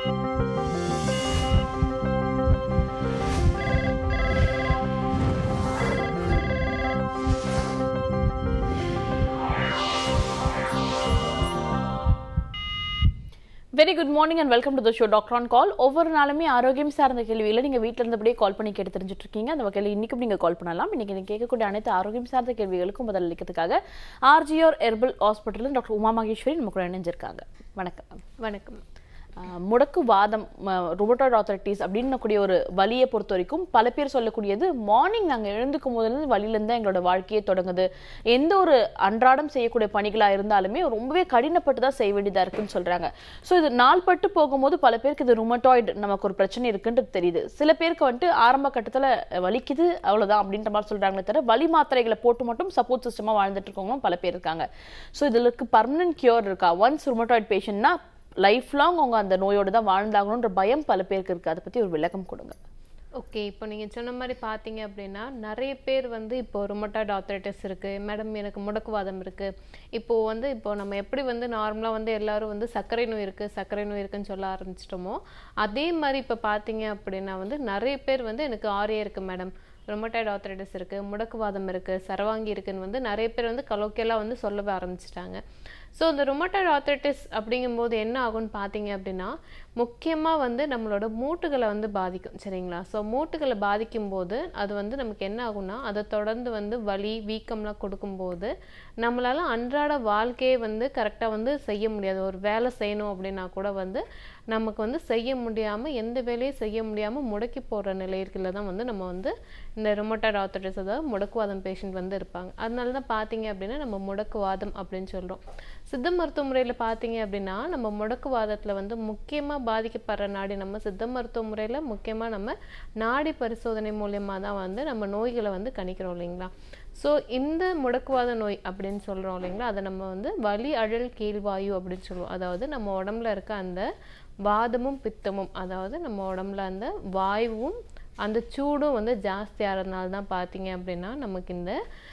Very good morning and welcome to the show doctor on call ஒவ்வொரு நாளுமே ஆரோக்கியம் சார்ந்த கேள்விகளை நீங்கள் வீட்டில் இருந்தபடியே கால் பண்ணி கேட்டு தெரிஞ்சுட்டு இருக்கீங்க அந்த வகையில் இன்னைக்கும் நீங்கள் கால் பண்ணலாம் இன்னைக்கு நீங்கள் கேட்கக்கூடிய அனைத்து ஆரோக்கியம் சார்ந்த கேள்விகளுக்கும் பதில் அளிக்கிறதுக்காக ஆர்ஜிஆர் ஹெர்பல் ஹாஸ்பிட்டலில் டாக்டர் உமா மகேஸ்வரி நமக்கு கூட இணைஞ்சிருக்காங்க வணக்கம் வணக்கம் ஆஹ் முடக்கு வாதம் ருபோட்டாய்டு ஆத்தரைட்டிஸ் அப்படின்னக்கூடிய ஒரு வலியை பொறுத்த வரைக்கும் பல பேர் சொல்லக்கூடியது மார்னிங் நாங்கள் எழுந்துக்கும் போதுலேருந்து வலியிலேருந்து தான் எங்களோட வாழ்க்கையே தொடங்குது எந்த ஒரு அன்றாடம் செய்யக்கூடிய பணிகளாக இருந்தாலுமே ரொம்பவே கடினப்பட்டு தான் செய்ய வேண்டியதாக இருக்குன்னு சொல்கிறாங்க ஸோ இது நாள்பட்டு போகும்போது பல பேருக்கு இது ருமட்டாய்டு நமக்கு ஒரு பிரச்சனை இருக்குன்றது தெரியுது சில பேருக்கு வந்துட்டு ஆரம்ப கட்டத்தில் வலிக்குது அவ்வளோதான் அப்படின்ற மாதிரி சொல்கிறாங்களே தவிர வலி மாத்திரைகளை போட்டு மட்டும் சப்போர்ட் சிஸ்டமாக வாழ்ந்துட்டு இருக்கவங்களும் பல பேர் இருக்காங்க ஸோ இதுக்கு பர்மனன்ட் கியூர் இருக்கா ஒன்ஸ் ருமட்டாய்டு பேஷண்ட்னா லைஃப் லாங் அவங்க அந்த நோயோடு தான் வாழ்ந்தாகணுன்ற பயம் பல பேருக்கு இருக்கு அதை பத்தி ஒரு விளக்கம் கொடுங்க ஓகே இப்போ நீங்கள் சொன்ன மாதிரி பார்த்தீங்க அப்படின்னா நிறைய பேர் வந்து இப்போ ருமட்டாய்டு ஆத்தரைட்டிஸ் இருக்குது மேடம் எனக்கு முடக்குவாதம் இருக்குது இப்போது வந்து இப்போ நம்ம எப்படி வந்து நார்மலாக வந்து எல்லாரும் வந்து சர்க்கரை நோய் இருக்குது சர்க்கரை நோய் இருக்குன்னு சொல்ல ஆரம்பிச்சிட்டோமோ அதே மாதிரி இப்போ பார்த்தீங்க அப்படின்னா வந்து நிறைய பேர் வந்து எனக்கு ஆரியா இருக்குது மேடம் ரொமட்டாய்டு ஆத்தரைட்டிஸ் இருக்குது முடக்குவாதம் இருக்குது சரவாங்கி இருக்குன்னு வந்து நிறைய பேர் வந்து கலோக்கியலாக வந்து சொல்லவே ஆரம்பிச்சிட்டாங்க ஸோ இந்த ரொமட்டாய்டு ஆத்தரைட்டிஸ் அப்படிங்கும்போது என்ன ஆகும்னு பார்த்தீங்க அப்படின்னா முக்கியமாக வந்து நம்மளோட மூட்டுகளை வந்து பாதிக்கும் சரிங்களா ஸோ மூட்டுகளை பாதிக்கும் போது அது வந்து நமக்கு என்ன ஆகும்னா அதை தொடர்ந்து வந்து வலி வீக்கம்லாம் கொடுக்கும்போது நம்மளால அன்றாட வாழ்க்கையை வந்து கரெக்டாக வந்து செய்ய முடியாது ஒரு வேலை செய்யணும் அப்படின்னா கூட வந்து நமக்கு வந்து செய்ய முடியாமல் எந்த வேலையும் செய்ய முடியாமல் முடக்கி போகிற நிலையில தான் வந்து நம்ம வந்து இந்த ரொமட்டாய்டு ஆத்தரைட்டிஸ் அதாவது முடக்குவாதம் பேஷண்ட் வந்து இருப்பாங்க அதனால தான் பார்த்தீங்க அப்படின்னா நம்ம முடக்குவாதம் அப்படின்னு சொல்கிறோம் சித்த மருத்துவ முறையில் பார்த்தீங்க அப்படின்னா நம்ம முடக்குவாதத்தில் வந்து முக்கியமாக பாதிக்கப்படுற நாடி நம்ம சித்த மருத்துவ முறையில் முக்கியமாக நம்ம நாடி பரிசோதனை மூலியமாக தான் வந்து நம்ம நோய்களை வந்து கணிக்கிறோம் இல்லைங்களா ஸோ இந்த முடக்குவாத நோய் அப்படின்னு சொல்கிறோம் இல்லைங்களா அதை நம்ம வந்து வலி அழல் கீழ்வாயு அப்படின்னு சொல்லுவோம் அதாவது நம்ம உடம்புல இருக்க அந்த வாதமும் பித்தமும் அதாவது நம்ம உடம்புல அந்த வாயுவும் அந்த சூடும் வந்து ஜாஸ்தியாகிறதுனால தான் பார்த்தீங்க அப்படின்னா நமக்கு இந்த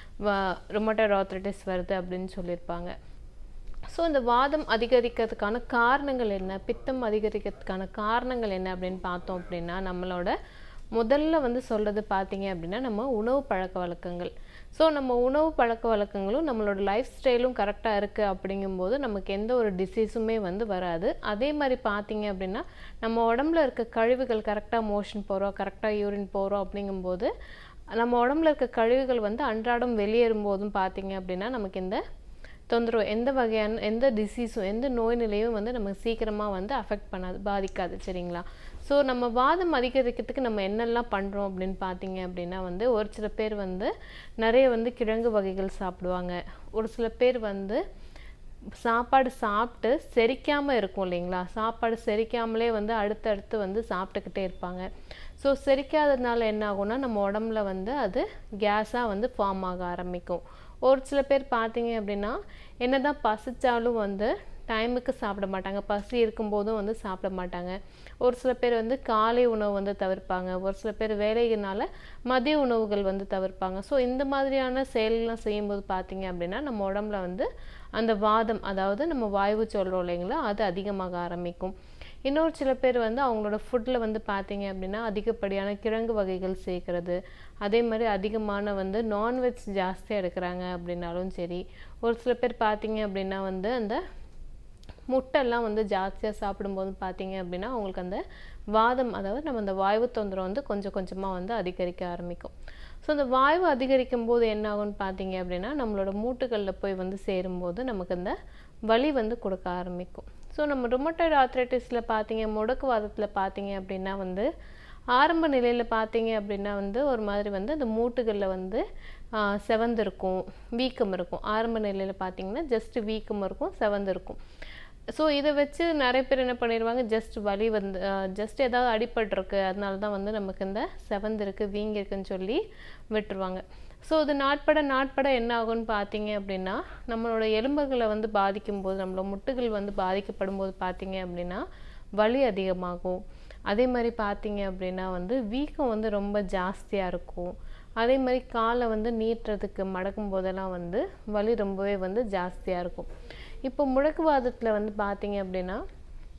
ரொமட்டர் ஆத்ரைட்டிஸ் வருது அப்படின்னு சொல்லியிருப்பாங்க ஸோ இந்த வாதம் அதிகரிக்கிறதுக்கான காரணங்கள் என்ன பித்தம் அதிகரிக்கிறதுக்கான காரணங்கள் என்ன அப்படின்னு பார்த்தோம் அப்படின்னா நம்மளோட முதல்ல வந்து சொல்கிறது பார்த்தீங்க அப்படின்னா நம்ம உணவு பழக்க வழக்கங்கள் ஸோ நம்ம உணவு பழக்க வழக்கங்களும் நம்மளோட லைஃப் ஸ்டைலும் கரெக்டாக இருக்குது அப்படிங்கும்போது நமக்கு எந்த ஒரு டிசீஸுமே வந்து வராது அதே மாதிரி பார்த்தீங்க அப்படின்னா நம்ம உடம்புல இருக்க கழிவுகள் கரெக்டாக மோஷன் போகிறோம் கரெக்டாக யூரின் போகிறோம் அப்படிங்கும்போது நம்ம உடம்புல இருக்க கழிவுகள் வந்து அன்றாடம் வெளியேறும் போதும் பார்த்தீங்க அப்படின்னா நமக்கு இந்த தொந்தரவு எந்த வகையான எந்த டிசீஸும் எந்த நோய் நிலையும் வந்து நமக்கு சீக்கிரமாக வந்து அஃபெக்ட் பண்ணாது பாதிக்காது சரிங்களா ஸோ நம்ம வாதம் அதிகரிக்கிறதுக்கு நம்ம என்னெல்லாம் பண்ணுறோம் அப்படின்னு பார்த்தீங்க அப்படின்னா வந்து ஒரு சில பேர் வந்து நிறைய வந்து கிழங்கு வகைகள் சாப்பிடுவாங்க ஒரு சில பேர் வந்து சாப்பாடு சாப்பிட்டு செரிக்காமல் இருக்கும் இல்லைங்களா சாப்பாடு செரிக்காமலே வந்து அடுத்தடுத்து வந்து சாப்பிட்டுக்கிட்டே இருப்பாங்க ஸோ செரிக்காததுனால என்ன ஆகும்னா நம்ம உடம்புல வந்து அது கேஸாக வந்து ஃபார்ம் ஆக ஆரம்பிக்கும் ஒரு சில பேர் பார்த்தீங்க அப்படின்னா என்னதான் பசிச்சாலும் வந்து டைமுக்கு சாப்பிட மாட்டாங்க பசி இருக்கும்போதும் வந்து சாப்பிட மாட்டாங்க ஒரு சில பேர் வந்து காலை உணவு வந்து தவிர்ப்பாங்க ஒரு சில பேர் வேலையினால மதிய உணவுகள் வந்து தவிர்ப்பாங்க ஸோ இந்த மாதிரியான செயல்லாம் செய்யும்போது பார்த்தீங்க அப்படின்னா நம்ம உடம்புல வந்து அந்த வாதம் அதாவது நம்ம வாய்வு சொல்கிறோம் இல்லைங்களா அது அதிகமாக ஆரம்பிக்கும் இன்னொரு சில பேர் வந்து அவங்களோட ஃபுட்டில் வந்து பார்த்தீங்க அப்படின்னா அதிகப்படியான கிழங்கு வகைகள் சேர்க்கறது அதே மாதிரி அதிகமான வந்து நான்வெஜ் ஜாஸ்தியாக எடுக்கிறாங்க அப்படின்னாலும் சரி ஒரு சில பேர் பார்த்தீங்க அப்படின்னா வந்து அந்த முட்டைலாம் வந்து ஜாஸ்தியாக சாப்பிடும்போது பார்த்தீங்க அப்படின்னா அவங்களுக்கு அந்த வாதம் அதாவது நம்ம அந்த வாய்வு தொந்தரவு வந்து கொஞ்சம் கொஞ்சமாக வந்து அதிகரிக்க ஆரம்பிக்கும் ஸோ அந்த வாய்வு அதிகரிக்கும் போது என்ன ஆகும்னு பார்த்தீங்க அப்படின்னா நம்மளோட மூட்டுகளில் போய் வந்து சேரும்போது நமக்கு அந்த வலி வந்து கொடுக்க ஆரம்பிக்கும் ஸோ நம்ம ருமட்டாய்டு ஆத்ரைட்டிஸில் பார்த்தீங்க முடக்குவாதத்தில் பார்த்தீங்க அப்படின்னா வந்து ஆரம்ப நிலையில் பார்த்தீங்க அப்படின்னா வந்து ஒரு மாதிரி வந்து அந்த மூட்டுகளில் வந்து செவந்திருக்கும் வீக்கம் இருக்கும் ஆரம்ப நிலையில் பார்த்தீங்கன்னா ஜஸ்ட் வீக்கம் இருக்கும் செவந்திருக்கும் ஸோ இதை வச்சு நிறைய பேர் என்ன பண்ணிடுவாங்க ஜஸ்ட் வலி வந்து ஜஸ்ட் ஏதாவது அடிபட்டிருக்கு அதனால தான் வந்து நமக்கு இந்த செவந்திருக்கு வீங்கிருக்குன்னு சொல்லி விட்டுருவாங்க ஸோ இது நாட்பட நாட்பட என்ன ஆகும்னு பார்த்தீங்க அப்படின்னா நம்மளோட எலும்புகளை வந்து பாதிக்கும் போது நம்மளோட முட்டுகள் வந்து பாதிக்கப்படும் போது பார்த்தீங்க அப்படின்னா வலி அதிகமாகும் அதே மாதிரி பார்த்தீங்க அப்படின்னா வந்து வீக்கம் வந்து ரொம்ப ஜாஸ்தியாக இருக்கும் அதே மாதிரி காலை வந்து நீட்டுறதுக்கு மடக்கும் போதெல்லாம் வந்து வலி ரொம்பவே வந்து ஜாஸ்தியாக இருக்கும் இப்போ முடக்குவாதத்தில் வந்து பார்த்தீங்க அப்படின்னா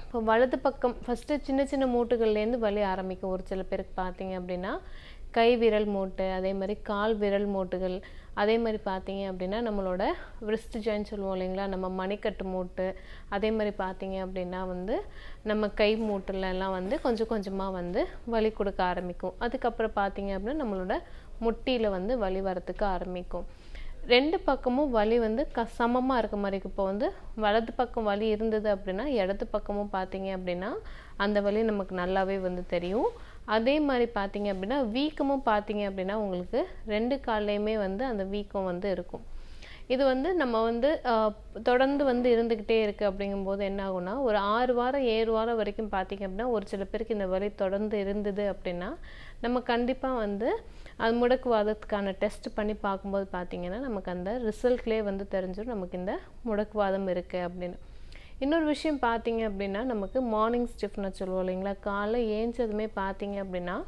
இப்போ வலது பக்கம் ஃபஸ்ட்டு சின்ன சின்ன மூட்டுகள்லேருந்து வலி ஆரம்பிக்கும் ஒரு சில பேருக்கு பார்த்தீங்க அப்படின்னா கை விரல் மூட்டு அதே மாதிரி கால் விரல் மூட்டுகள் அதே மாதிரி பார்த்தீங்க அப்படின்னா நம்மளோட wrist ஜாயின் சொல்லுவோம் இல்லைங்களா நம்ம மணிக்கட்டு மூட்டு அதே மாதிரி பார்த்தீங்க அப்படின்னா வந்து நம்ம கை மூட்டுல எல்லாம் வந்து கொஞ்சம் கொஞ்சமாக வந்து வலி கொடுக்க ஆரம்பிக்கும் அதுக்கப்புறம் பார்த்தீங்க அப்படின்னா நம்மளோட முட்டியில் வந்து வலி வரத்துக்கு ஆரம்பிக்கும் ரெண்டு பக்கமும் வலி வந்து க சமமாக இருக்க மாதிரி இருக்கும் இப்போ வந்து வலது பக்கம் வலி இருந்தது அப்படின்னா இடது பக்கமும் பார்த்தீங்க அப்படின்னா அந்த வலி நமக்கு நல்லாவே வந்து தெரியும் அதே மாதிரி பார்த்தீங்க அப்படின்னா வீக்கமும் பார்த்தீங்க அப்படின்னா உங்களுக்கு ரெண்டு கால்லையுமே வந்து அந்த வீக்கம் வந்து இருக்கும் இது வந்து நம்ம வந்து ஆஹ், தொடர்ந்து வந்து இருந்துக்கிட்டே இருக்கு அப்படிங்கும்போது என்ன ஆகும்னா ஒரு ஆறு வாரம் ஏழு வாரம் வரைக்கும் பார்த்தீங்க அப்படின்னா ஒரு சில பேருக்கு இந்த வலி தொடர்ந்து இருந்தது அப்படின்னா நம்ம கண்டிப்பாக வந்து அது முடக்குவாதத்துக்கான டெஸ்ட் பண்ணி பார்க்கும்போது பார்த்தீங்கன்னா நமக்கு அந்த ரிசல்ட்லேயே வந்து தெரிஞ்சிடும் நமக்கு இந்த முடக்குவாதம் இருக்குது அப்படின்னு இன்னொரு விஷயம் பார்த்தீங்க அப்படின்னா நமக்கு மார்னிங் ஸ்டிஃப்னஸ் சொல்லுவோம் இல்லைங்களா காலை ஏஞ்சதுமே பார்த்தீங்க அப்படின்னா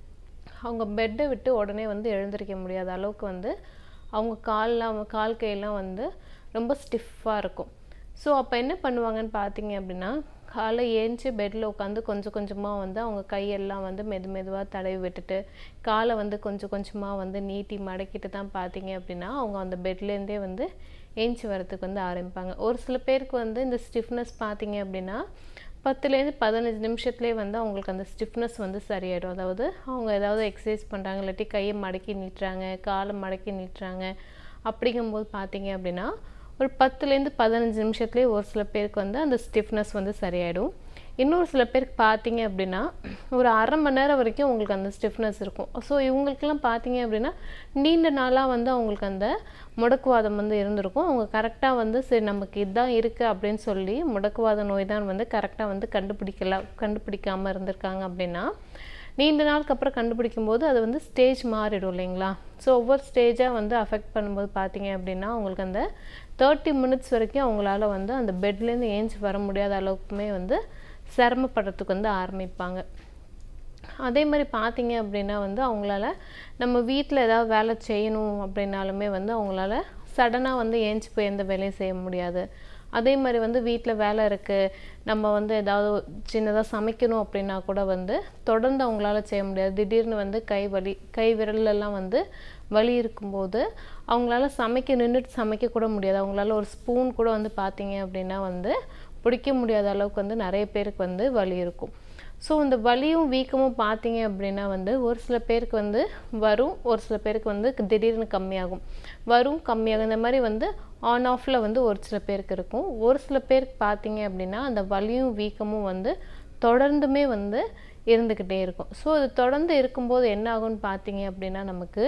அவங்க பெட்டை விட்டு உடனே வந்து எழுந்திருக்க முடியாத அளவுக்கு வந்து அவங்க கால்லாம் கால் கையெல்லாம் வந்து ரொம்ப ஸ்டிஃபாக இருக்கும் ஸோ அப்போ என்ன பண்ணுவாங்கன்னு பார்த்தீங்க அப்படின்னா காலை ஏஞ்சி பெட்டில் உட்காந்து கொஞ்சம் கொஞ்சமாக வந்து அவங்க கையெல்லாம் வந்து மெது மெதுவாக தடவி விட்டுட்டு காலை வந்து கொஞ்சம் கொஞ்சமாக வந்து நீட்டி மடக்கிட்டு தான் பார்த்தீங்க அப்படின்னா அவங்க அந்த பெட்லேருந்தே வந்து ஏஞ்சி வரதுக்கு வந்து ஆரம்பிப்பாங்க ஒரு சில பேருக்கு வந்து இந்த ஸ்டிஃப்னஸ் பார்த்தீங்க அப்படின்னா பத்துலேருந்து பதினஞ்சு நிமிஷத்துலேயே வந்து அவங்களுக்கு அந்த ஸ்டிஃப்னஸ் வந்து சரியாயிடும் அதாவது அவங்க ஏதாவது எக்ஸசைஸ் பண்ணுறாங்க இல்லாட்டி கையை மடக்கி நீட்டுறாங்க காலை மடக்கி நீட்டுறாங்க அப்படிங்கும்போது பார்த்தீங்க அப்படின்னா ஒரு பத்துலேருந்து பதினஞ்சு நிமிஷத்துலேயே ஒரு சில பேருக்கு வந்து அந்த ஸ்டிஃப்னஸ் வந்து சரியாயிடும் இன்னொரு சில பேருக்கு பார்த்தீங்க அப்படின்னா ஒரு அரை மணி நேரம் வரைக்கும் உங்களுக்கு அந்த ஸ்டிஃப்னஸ் இருக்கும் ஸோ இவங்களுக்கெல்லாம் பார்த்தீங்க அப்படின்னா நீண்ட நாளாக வந்து அவங்களுக்கு அந்த முடக்குவாதம் வந்து இருந்திருக்கும் அவங்க கரெக்டாக வந்து சரி நமக்கு இதுதான் இருக்குது அப்படின்னு சொல்லி முடக்குவாத நோய் தான் வந்து கரெக்டாக வந்து கண்டுபிடிக்கல கண்டுபிடிக்காமல் இருந்திருக்காங்க அப்படின்னா நீண்ட நாளுக்கு அப்புறம் கண்டுபிடிக்கும் போது அது வந்து ஸ்டேஜ் மாறிடும் இல்லைங்களா ஸோ ஒவ்வொரு ஸ்டேஜாக வந்து அஃபெக்ட் பண்ணும்போது பார்த்தீங்க அப்படின்னா அவங்களுக்கு அந்த தேர்ட்டி மினிட்ஸ் வரைக்கும் அவங்களால வந்து அந்த பெட்லேருந்து ஏஞ்சி வர முடியாத அளவுக்குமே வந்து சிரமப்படுறதுக்கு வந்து ஆரம்பிப்பாங்க அதே மாதிரி பார்த்தீங்க அப்படின்னா வந்து அவங்களால நம்ம வீட்டில் ஏதாவது வேலை செய்யணும் அப்படின்னாலுமே வந்து அவங்களால சடனாக வந்து ஏஞ்சி போய் எந்த வேலையும் செய்ய முடியாது அதே மாதிரி வந்து வீட்டில் வேலை இருக்குது நம்ம வந்து ஏதாவது சின்னதாக சமைக்கணும் அப்படின்னா கூட வந்து தொடர்ந்து அவங்களால செய்ய முடியாது திடீர்னு வந்து கை வலி கை விரல்லெல்லாம் வந்து வலி இருக்கும்போது அவங்களால சமைக்க நின்றுட்டு சமைக்க கூட முடியாது அவங்களால ஒரு ஸ்பூன் கூட வந்து பார்த்தீங்க அப்படின்னா வந்து பிடிக்க முடியாத அளவுக்கு வந்து நிறைய பேருக்கு வந்து வலி இருக்கும் ஸோ இந்த வலியும் வீக்கமும் பார்த்தீங்க அப்படின்னா வந்து ஒரு சில பேருக்கு வந்து வரும் ஒரு சில பேருக்கு வந்து திடீர்னு கம்மியாகும் வரும் கம்மியாகும் இந்த மாதிரி வந்து ஆன் ஆஃபில் வந்து ஒரு சில பேருக்கு இருக்கும் ஒரு சில பேருக்கு பார்த்தீங்க அப்படின்னா அந்த வலியும் வீக்கமும் வந்து தொடர்ந்துமே வந்து இருந்துக்கிட்டே இருக்கும் ஸோ இது தொடர்ந்து இருக்கும்போது என்ன ஆகும்னு பார்த்தீங்க அப்படின்னா நமக்கு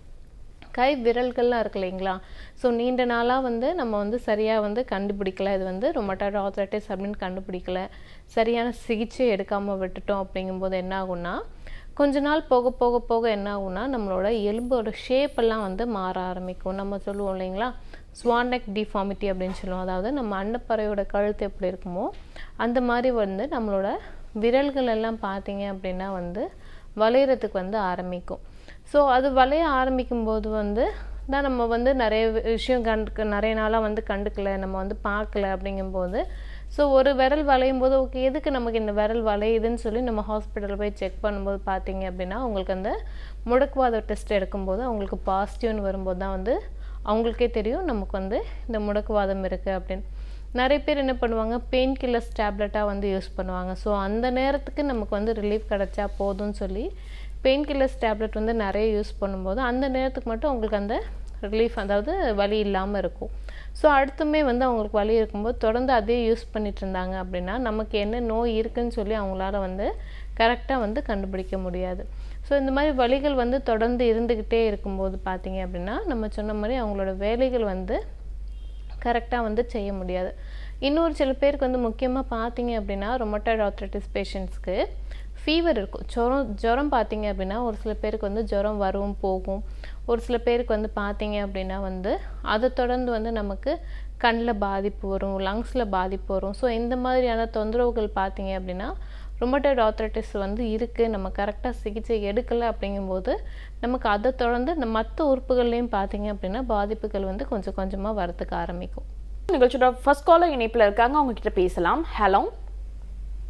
கை விரல்கள்லாம் இருக்கு இல்லைங்களா ஸோ நீண்ட நாளாக வந்து நம்ம வந்து சரியாக வந்து கண்டுபிடிக்கல இது வந்து ரொமட்டாய்டு ஆர்த்ரைட்டிஸ் அப்படின்னு கண்டுபிடிக்கல சரியான சிகிச்சை எடுக்காமல் விட்டுட்டோம் அப்படிங்கும்போது என்ன ஆகும்னா கொஞ்ச நாள் போக போக போக என்ன ஆகும்னா நம்மளோட எலும்போட ஷேப் எல்லாம் வந்து மாற ஆரம்பிக்கும் நம்ம சொல்லுவோம் இல்லைங்களா ஸ்வானெக் டிஃபார்மிட்டி அப்படின்னு சொல்லுவோம் அதாவது நம்ம அன்னப்பறையோட கழுத்து எப்படி இருக்குமோ அந்த மாதிரி வந்து நம்மளோட விரல்கள் எல்லாம் பார்த்தீங்க அப்படின்னா வந்து வளையறதுக்கு வந்து ஆரம்பிக்கும் ஸோ அது வளைய ஆரம்பிக்கும் போது வந்து தான் நம்ம வந்து நிறைய வி- விஷயம் கண்டு நிறைய நாளாக வந்து கண்டுக்கல நம்ம வந்து பார்க்கல அப்படிங்கும்போது ஸோ ஒரு விரல் வளையும் போது ஓகே எதுக்கு நமக்கு இந்த விரல் வளையுதுன்னு சொல்லி நம்ம ஹாஸ்பிட்டல் போய் செக் பண்ணும்போது பார்த்தீங்க அப்படின்னா அவங்களுக்கு அந்த முடக்குவாத டெஸ்ட் எடுக்கும்போது அவங்களுக்கு பாசிட்டிவ்னு வரும்போது தான் வந்து அவங்களுக்கே தெரியும் நமக்கு வந்து இந்த முடக்குவாதம் இருக்குது அப்படின்னு நிறைய பேர் என்ன பண்ணுவாங்க பெயின் கில்லர்ஸ் டேப்லெட்டாக வந்து யூஸ் பண்ணுவாங்க ஸோ அந்த நேரத்துக்கு நமக்கு வந்து ரிலீஃப் கிடைச்சா போதும்னு சொல்லி பெயின் கில்லர்ஸ் டேப்லெட் வந்து நிறைய யூஸ் பண்ணும்போது அந்த நேரத்துக்கு மட்டும் அவங்களுக்கு அந்த ரிலீஃப் அதாவது வலி இல்லாமல் இருக்கும் ஸோ அடுத்துமே வந்து அவங்களுக்கு வலி இருக்கும்போது தொடர்ந்து அதே யூஸ் பண்ணிட்டு இருந்தாங்க அப்படின்னா நமக்கு என்ன நோய் இருக்குன்னு சொல்லி அவங்களால வந்து கரெக்டாக வந்து கண்டுபிடிக்க முடியாது ஸோ இந்த மாதிரி வலிகள் வந்து தொடர்ந்து இருந்துக்கிட்டே இருக்கும்போது பார்த்தீங்க அப்படின்னா நம்ம சொன்ன மாதிரி அவங்களோட வேலைகள் வந்து கரெக்டாக வந்து செய்ய முடியாது இன்னொரு சில பேருக்கு வந்து முக்கியமாக பார்த்தீங்க அப்படின்னா ரொமட்டாய்டு ஆர்த்ரைட்டிஸ் பேஷண்ட்ஸ்க்கு ஃபீவர் இருக்கும் ஜுரம் ஜுரம் பார்த்தீங்க அப்படின்னா ஒரு சில பேருக்கு வந்து ஜுரம் வரும் போகும் ஒரு சில பேருக்கு வந்து பார்த்தீங்க அப்படின்னா வந்து அதை தொடர்ந்து வந்து நமக்கு கண்ணில் பாதிப்பு வரும் லங்ஸில் பாதிப்பு வரும் ஸோ இந்த மாதிரியான தொந்தரவுகள் பார்த்தீங்க அப்படின்னா ரொமட்டாய்டு ஆர்த்ரைட்டிஸ் வந்து இருக்குது நம்ம கரெக்டாக சிகிச்சை எடுக்கலை அப்படிங்கும்போது நமக்கு அதை தொடர்ந்து இந்த மற்ற உறுப்புகள்லையும் பார்த்தீங்க அப்படின்னா பாதிப்புகள் வந்து கொஞ்சம் கொஞ்சமாக வரத்துக்கு ஆரம்பிக்கும் நிகழ்ச்சியோட ஃபர்ஸ்ட் காலர் இணைப்புல இருக்காங்க அவங்க கிட்ட பேசலாம் ஹலோ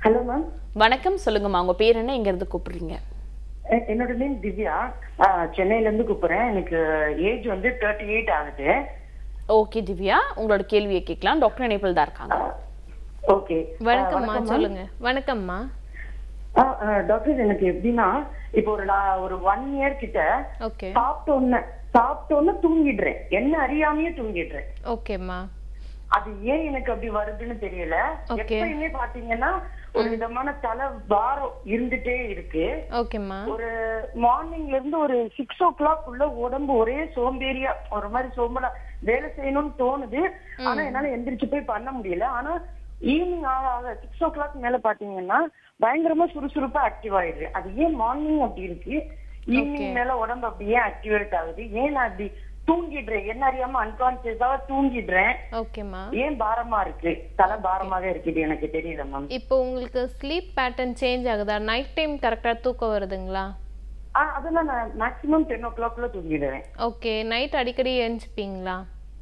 ஹலோ மேம் வணக்கம் சொல்லுங்கம்மா உங்க பேர் என்ன இங்க இருந்து கூப்பிடுறீங்க என்னோட நேம் திவ்யா அஹ், சென்னையில இருந்து கூப்பிடுறேன் எனக்கு ஏஜ் வந்து தேர்ட்டி எயிட் ஆகுது ஓகே திவ்யா உங்களோட கேள்வியை கேட்கலாம் டாக்டர் இணைப்பில் தான் இருக்காங்க ஓகே வணக்கம்மா சொல்லுங்க வணக்கம்மா டாக்டர் எனக்கு எப்படின்னா இப்போ ஒரு நான் ஒரு ஒன் இயர் கிட்ட ஓகே சாப்பிட்ட உடனே சாப்பிட்ட உடனே தூங்கிடுறேன் என்ன அறியாமையே தூங்கிடுறேன் ஓகேம்மா அது ஏன் எனக்கு அப்படி வருதுன்னு தெரியல Okay. எப்பயுமே பாத்தீங்கன்னா ஒரு விதமான தலை வாரம் இருந்துட்டே இருக்கு ஓகேம்மா ஒரு மார்னிங்ல இருந்து ஒரு சிக்ஸ் ஓ கிளாக் உள்ள உடம்பு ஒரே சோம்பேறியா ஒரு மாதிரி சோம்பலா வேலை செய்யணும்னு தோணுது ஆனா என்னால எந்திரிச்சு போய் பண்ண முடியல ஆனா ஈவினிங் ஆக ஆக சிக்ஸ் ஓ கிளாக் மேல பாத்தீங்கன்னா பயங்கரமா சுறுசுறுப்பா ஆக்டிவ் ஆயிடுது அது ஏன் மார்னிங் அப்படி இருக்கு ஈவினிங் மேல உடம்பு அப்படி ஏன் ஆக்டிவேட் ஆகுது ஏன் நான் அப்படி தூங்கிடுறேன் என்ன அறியாம அன்கான்சியஸா தூங்கிடுறேன் ஓகேம்மா ஏன் பாரமா இருக்கு தலை பாரமாக இருக்குது எனக்கு தெரியல மேம் இப்போ உங்களுக்கு ஸ்லீப் பேட்டர்ன் சேஞ்ச் ஆகுதா நைட் டைம் கரெக்டாக தூக்கம் வருதுங்களா ஆஹ் அதெல்லாம் நான் மேக்ஸிமம் டென் ஓ கிளாக்ல தூங்கிடுவேன் ஓகே நைட் அடிக்கடி எழுந்துப்பீங்களா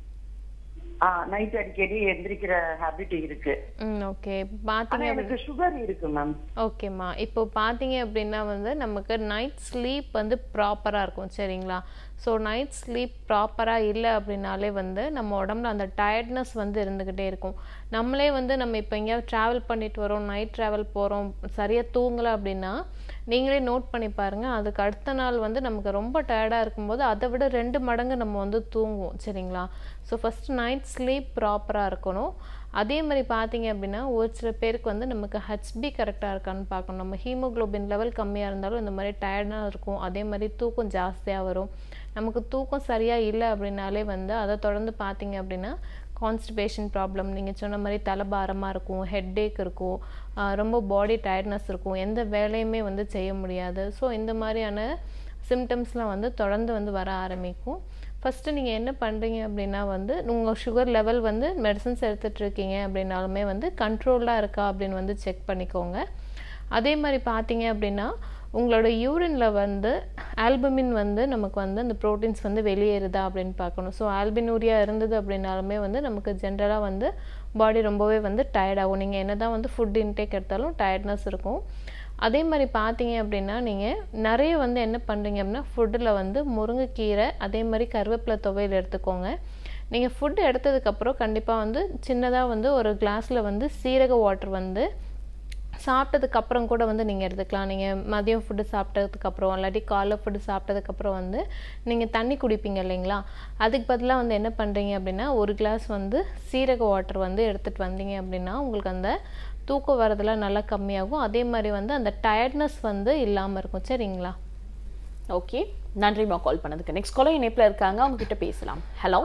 ஆஹ் நைட் அடிக்கடி எந்திரிக்கிற ஹாபிட் இருக்கு ம் ஓகே ஆனா பார்த்தீங்க எனக்கு சுகர் இருக்கு மேம் ஓகேம்மா இப்போ பார்த்தீங்க அப்படின்னா வந்து நமக்கு நைட் ஸ்லீப் வந்து ப்ராப்பராக இருக்கும் சரிங்களா ஸோ நைட் ஸ்லீப் ப்ராப்பராக இல்லை அப்படின்னாலே வந்து நம்ம உடம்புல அந்த டயர்ட்னஸ் வந்து இருந்துக்கிட்டே இருக்கும் நம்மளே வந்து நம்ம இப்போ எங்கேயாவது ட்ராவல் பண்ணிட்டு வரோம் நைட் ட்ராவல் போகிறோம் சரியாக தூங்கலை அப்படின்னா நீங்களே நோட் பண்ணி பாருங்கள் அதுக்கு அடுத்த நாள் வந்து நமக்கு ரொம்ப டயர்டாக இருக்கும்போது அதை விட ரெண்டு மடங்கு நம்ம வந்து தூங்குவோம் சரிங்களா ஸோ ஃபஸ்ட்டு நைட் ஸ்லீப் ப்ராப்பராக இருக்கணும் அதே மாதிரி பார்த்தீங்க அப்படின்னா ஒரு சில பேருக்கு வந்து நமக்கு ஹெச்பி கரெக்டாக இருக்கான்னு பார்க்கணும் நம்ம ஹீமோகுளோபின் லெவல் கம்மியாக இருந்தாலும் இந்த மாதிரி டயர்டாக இருக்கும் அதே மாதிரி தூக்கம் ஜாஸ்தியாக வரும் நமக்கு தூக்கம் சரியாக இல்லை அப்படின்னாலே வந்து அதை தொடர்ந்து பார்த்தீங்க அப்படின்னா கான்ஸ்டிபேஷன் ப்ராப்ளம் நீங்கள் சொன்ன மாதிரி தலைபாரமாக இருக்கும் ஹெட்டேக் இருக்கும் ஆஹ் ரொம்ப பாடி டயர்ட்னஸ் இருக்கும் எந்த வேலையுமே வந்து செய்ய முடியாது ஸோ இந்த மாதிரியான சிம்டம்ஸ்லாம் வந்து தொடர்ந்து வந்து வர ஆரம்பிக்கும் ஃபஸ்ட்டு நீங்கள் என்ன பண்ணுறீங்க அப்படின்னா வந்து உங்கள் சுகர் லெவல் வந்து மெடிசன்ஸ் எடுத்துகிட்டு இருக்கீங்க அப்படின்னாலுமே வந்து கண்ட்ரோல்டாக இருக்கா அப்படின்னு வந்து செக் பண்ணிக்கோங்க அதே மாதிரி பார்த்தீங்க அப்படின்னா உங்களோட யூரின்ல வந்து ஆல்பமின் வந்து நமக்கு வந்து அந்த ப்ரோட்டீன்ஸ் வந்து வெளியேறுதா அப்படின்னு பார்க்கணும் ஸோ ஆல்பினூரியா இருந்தது அப்படின்னாலுமே வந்து நமக்கு ஜென்ரலாக வந்து பாடி ரொம்பவே வந்து tired ஆகும் நீங்கள் என்ன தான் வந்து ஃபுட் இன்டேக் எடுத்தாலும் டயர்ட்னஸ் இருக்கும் அதே மாதிரி பார்த்தீங்க அப்படின்னா நீங்கள் நிறைய வந்து என்ன பண்ணுறீங்க அப்படின்னா ஃபுட்டில் வந்து முருங்கைக்கீரை அதே மாதிரி கருவேப்பிலை துவையல் எடுத்துக்கோங்க நீங்கள் ஃபுட் எடுத்ததுக்கப்புறம் கண்டிப்பாக வந்து சின்னதாக வந்து ஒரு கிளாஸில் வந்து சீரக வாட்டர் வந்து சாப்பிட்டதுக்கு அப்புறம் கூட வந்து நீங்கள் எடுத்துக்கலாம் நீங்கள் மதியம் ஃபுட்டு சாப்பிட்டதுக்கப்புறம் இல்லாட்டி காலை ஃபுட்டு சாப்பிட்டதுக்கப்புறம் வந்து நீங்கள் தண்ணி குடிப்பீங்க இல்லைங்களா அதுக்கு பதிலாக வந்து என்ன பண்ணுறீங்க அப்படின்னா ஒரு கிளாஸ் வந்து சீரக வாட்டர் வந்து எடுத்துகிட்டு வந்தீங்க அப்படின்னா உங்களுக்கு அந்த தூக்கம் வரதெல்லாம் நல்லா கம்மியாகும் அதே மாதிரி வந்து அந்த டயர்ட்னஸ் வந்து இல்லாமல் இருக்கும் சரிங்களா ஓகே நன்றிம்மா கால் பண்ணதுக்கு நெக்ஸ்ட் காலர் இணைப்பில் இருக்காங்க அவங்க கிட்ட பேசலாம் ஹலோ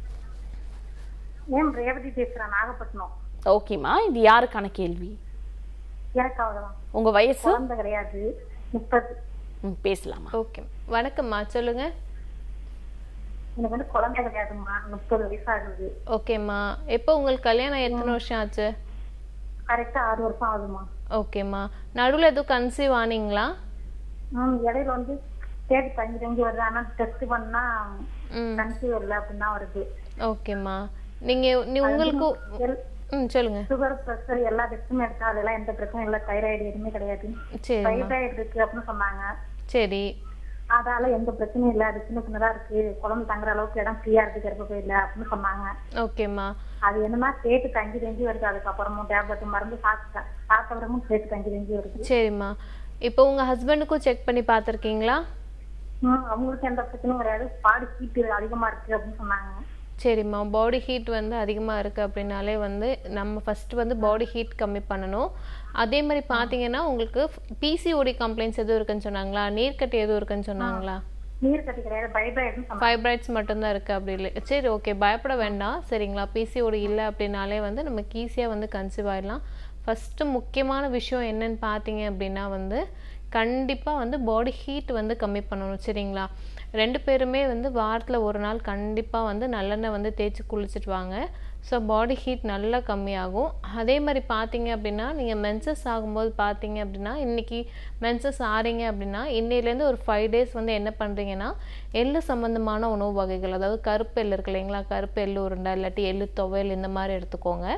மேம் ரேவதி பேசுறேன் நாகப்பட்டினம் ஓகேம்மா இது யாருக்கான கேள்வி எனக்கு அவ்வளவுதான் உங்க வயசு குழந்தை கிடையாது முப்பது ம், பேசலாமா ஓகே வணக்கம்மா சொல்லுங்கள் எனக்கு வந்து குழந்தை கிடையாதும்மா முப்பது வயசு ஆகுது ஓகேம்மா எப்போ உங்களுக்கு கல்யாணம் எத்தனை வருஷம் ஆச்சு கரெக்டா ஆறு வருஷம் ஆகுதுமா ஓகேம்மா நடுவில் எதுவும் கன்சீவ் ஆனீங்களா ம் இடையில வந்து தேடி தங்கி தங்கி வருது ஆனா டெஸ்ட் பண்ணா ம் கன்சீவ் இல்லை அப்படின்னு தான் வருது ஓகேம்மா நீங்கள் நீ உங்களுக்கு ம் சொல்லுங்க சுகர் பிரஷர் எல்லா டெஸ்ட்டுமே எடுத்தா அதெல்லாம் எந்த பிரச்சனையும் இல்லை தைராய்டு எதுவுமே கிடையாது சரிம்மா தைராய்டு இருக்கு அப்படின்னு சொன்னாங்க சரி அதால எந்த பிரச்சனையும் இல்லை அது சின்ன சின்னதா இருக்கு குழந்தை தங்குற அளவுக்கு இடம் ஃப்ரீயா இருக்கு கர்ப்பப்பை இல்லை அப்படின்னு சொன்னாங்க ஓகேம்மா அது என்னன்னா சேட்டு தங்கி தங்கி வருது அதுக்கப்புறமும் டேப்லெட் மருந்து சாப்பிட்டேன் சாப்பிட்டப்புறமும் சேட்டு தங்கி தங்கி வருது சரிம்மா இப்போ உங்கள் ஹஸ்பண்டுக்கும் செக் பண்ணி பார்த்துருக்கீங்களா ம், அவங்களுக்கு எந்த பிரச்சனையும் கிடையாது பாடி ஹீட் அதிகமா இருக்கு அப்படின்னு சொன்னாங்க சரிம்மா பாடி ஹீட் வந்து அதிகமாக இருக்குது அப்படின்னாலே வந்து நம்ம ஃபஸ்ட்டு வந்து பாடி ஹீட் கம்மி பண்ணணும் அதே மாதிரி பார்த்தீங்கன்னா உங்களுக்கு பிசிஓடி கம்ப்ளைண்ட்ஸ் எதுவும் இருக்குன்னு சொன்னாங்களா நீர்க்கட்டி எதுவும் இருக்குன்னு சொன்னாங்களா நீர் கட்டி கிடையாது பைபாய்டுன்னு சொன்னாங்க ஃபைப்ராய்ட்ஸ் மட்டும்தான் இருக்குது அப்படி இல்லை சரி ஓகே பயப்பட வேண்டாம் சரிங்களா பிசிஓடி இல்லை அப்படின்னாலே வந்து நமக்கு ஈஸியாக வந்து கன்சீவ் ஆயிடலாம் ஃபஸ்ட்டு முக்கியமான விஷயம் என்னன்னு பார்த்தீங்க அப்படின்னா வந்து கண்டிப்பாக வந்து பாடி ஹீட் வந்து கம்மி பண்ணணும் சரிங்களா ரெண்டு பேருமே வந்து வாரத்தில் ஒரு நாள் கண்டிப்பாக வந்து நல்லெண்ணெய் வந்து தேய்ச்சி குளிச்சுட்டு வாங்க ஸோ பாடி ஹீட் நல்லா கம்மியாகும் அதே மாதிரி பார்த்தீங்க அப்படின்னா நீங்கள் மென்சஸ் ஆகும்போது பார்த்தீங்க அப்படின்னா இன்றைக்கி மென்சஸ் ஆறீங்க அப்படின்னா இன்னையிலேருந்து ஒரு ஃபைவ் டேஸ் வந்து என்ன பண்ணுறீங்கன்னா எள்ளு சம்மந்தமான உணவு வகைகள் அதாவது கருப்பு எள்ளு இருக்கு இல்லைங்களா கருப்பு எள்ளு உருண்டை இல்லாட்டி எள்ளு துவையல் இந்த மாதிரி எடுத்துக்கோங்க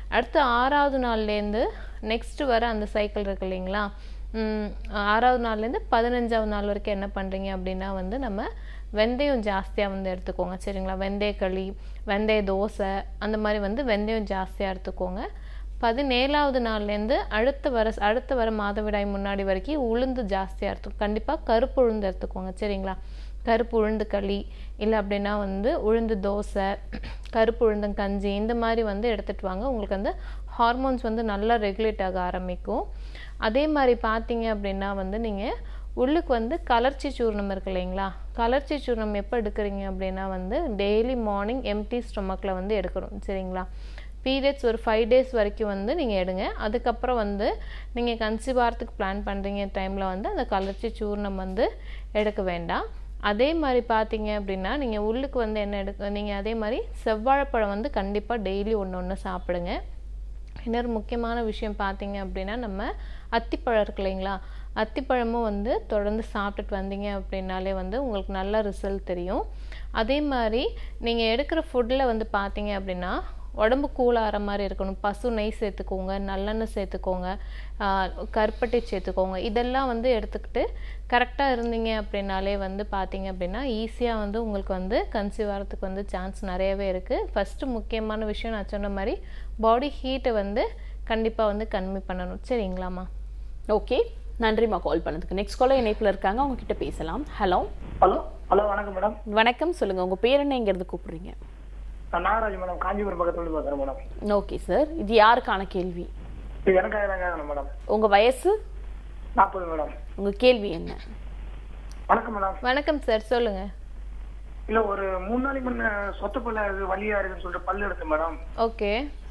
அடுத்து ஆறாவது நாள்லேருந்து நெக்ஸ்ட் வர அந்த சைக்கிள் இருக்கு இல்லைங்களா ம், ஆறாவது நாள்லேருந்து பதினஞ்சாவது நாள் வரைக்கும் என்ன பண்ணுறீங்க அப்படின்னா வந்து நம்ம வெந்தயம் ஜாஸ்தியாக வந்து எடுத்துக்கோங்க சரிங்களா வெந்தயக்களி வெந்தய தோசை அந்த மாதிரி வந்து வெந்தயம் ஜாஸ்தியாக எடுத்துக்கோங்க பதினேழாவது நாள்லேருந்து அடுத்த வர அடுத்த வர மாதவிடாய் முன்னாடி வரைக்கும் உளுந்து ஜாஸ்தியாக எடுத்துக்கும் கண்டிப்பாக கருப்பு உளுந்து எடுத்துக்கோங்க சரிங்களா கருப்பு உளுந்து களி இல்லை அப்படின்னா வந்து உளுந்து தோசை கருப்பு உளுந்தங்கஞ்சி இந்த மாதிரி வந்து எடுத்துகிட்டு வாங்க உங்களுக்கு வந்து ஹார்மோன்ஸ் வந்து நல்லா ரெகுலேட் ஆக ஆரம்பிக்கும் அதே மாதிரி பார்த்தீங்க அப்படின்னா வந்து நீங்கள் உள்ளுக்கு வந்து கலர்ச்சி சூர்ணம் இருக்கு இல்லைங்களா கலர்ச்சி சூர்ணம் எப்போ எடுக்கிறீங்க அப்படின்னா வந்து டெய்லி மார்னிங் எம்டி ஸ்டொமக்கில் வந்து எடுக்கணும் சரிங்களா பீரியட்ஸ் ஒரு ஃபைவ் டேஸ் வரைக்கும் வந்து நீங்கள் எடுங்க அதுக்கப்புறம் வந்து நீங்கள் கன்சீவ் ஆகிறதுக்கு பிளான் பண்ணுறீங்க டைமில் வந்து அந்த கலர்ச்சி சூர்ணம் வந்து எடுக்க வேண்டாம் அதே மாதிரி பார்த்தீங்க அப்படின்னா நீங்கள் உள்ளுக்கு வந்து என்ன எடுக்க நீங்கள் அதே மாதிரி செவ்வாழைப்பழம் வந்து கண்டிப்பாக டெய்லி ஒன்று ஒன்று சாப்பிடுங்க இன்னொரு முக்கியமான விஷயம் பார்த்தீங்க அப்படின்னா நம்ம அத்திப்பழம் இருக்கு இல்லைங்களா அத்திப்பழமும் வந்து தொடர்ந்து சாப்பிட்டுட்டு வந்தீங்க அப்படின்னாலே வந்து உங்களுக்கு நல்ல ரிசல்ட் தெரியும் அதே மாதிரி நீங்கள் எடுக்கிற ஃபுட்டில் வந்து பார்த்தீங்க அப்படின்னா உடம்பு கூலாகிற மாதிரி இருக்கணும் பசு நெய் சேர்த்துக்கோங்க நல்லெண்ணெய் சேர்த்துக்கோங்க ஆஹ் கருப்பட்டி சேர்த்துக்கோங்க இதெல்லாம் வந்து எடுத்துக்கிட்டு கரெக்டாக இருந்தீங்க அப்படின்னாலே வந்து பார்த்தீங்க அப்படின்னா ஈஸியாக வந்து உங்களுக்கு வந்து கன்சீவ் ஆகிறதுக்கு வந்து சான்ஸ் நிறையவே இருக்குது ஃபஸ்ட்டு முக்கியமான விஷயம் நான் சொன்ன மாதிரி பாடி ஹீட்டை வந்து கண்டிப்பாக வந்து கம்மி பண்ணணும் சரிங்களாம்மா ஓகே நன்றிம்மா கால் பண்ணதுக்கு நெக்ஸ்ட் காலர் இணைப்புல இருக்காங்க அவங்க கிட்ட பேசலாம் ஹலோ ஹலோ ஹலோ வணக்கம் மேடம் வணக்கம் சொல்லுங்க உங்க பேர் என்ன இங்க இருந்து கூப்பிடுறீங்க நான் நாகராஜ் மேடம் காஞ்சிபுரம் பக்கத்துல இருந்து பேசுறேன் மேடம் ஓகே சார் இது யாருக்கான கேள்வி இது எனக்காக தான் கேட்கணும் மேடம் உங்க வயசு நாற்பது மேடம் உங்க கேள்வி என்ன வணக்கம் மேடம் வணக்கம் சார் சொல்லுங்கள் இல்ல ஒரு மூணு நாளைக்கு முன்ன சொத்த பல்ல இது வலியா இருக்குன்னு சொல்லிட்டு பல்லு எடுத்தேன் மேடம் ஓகே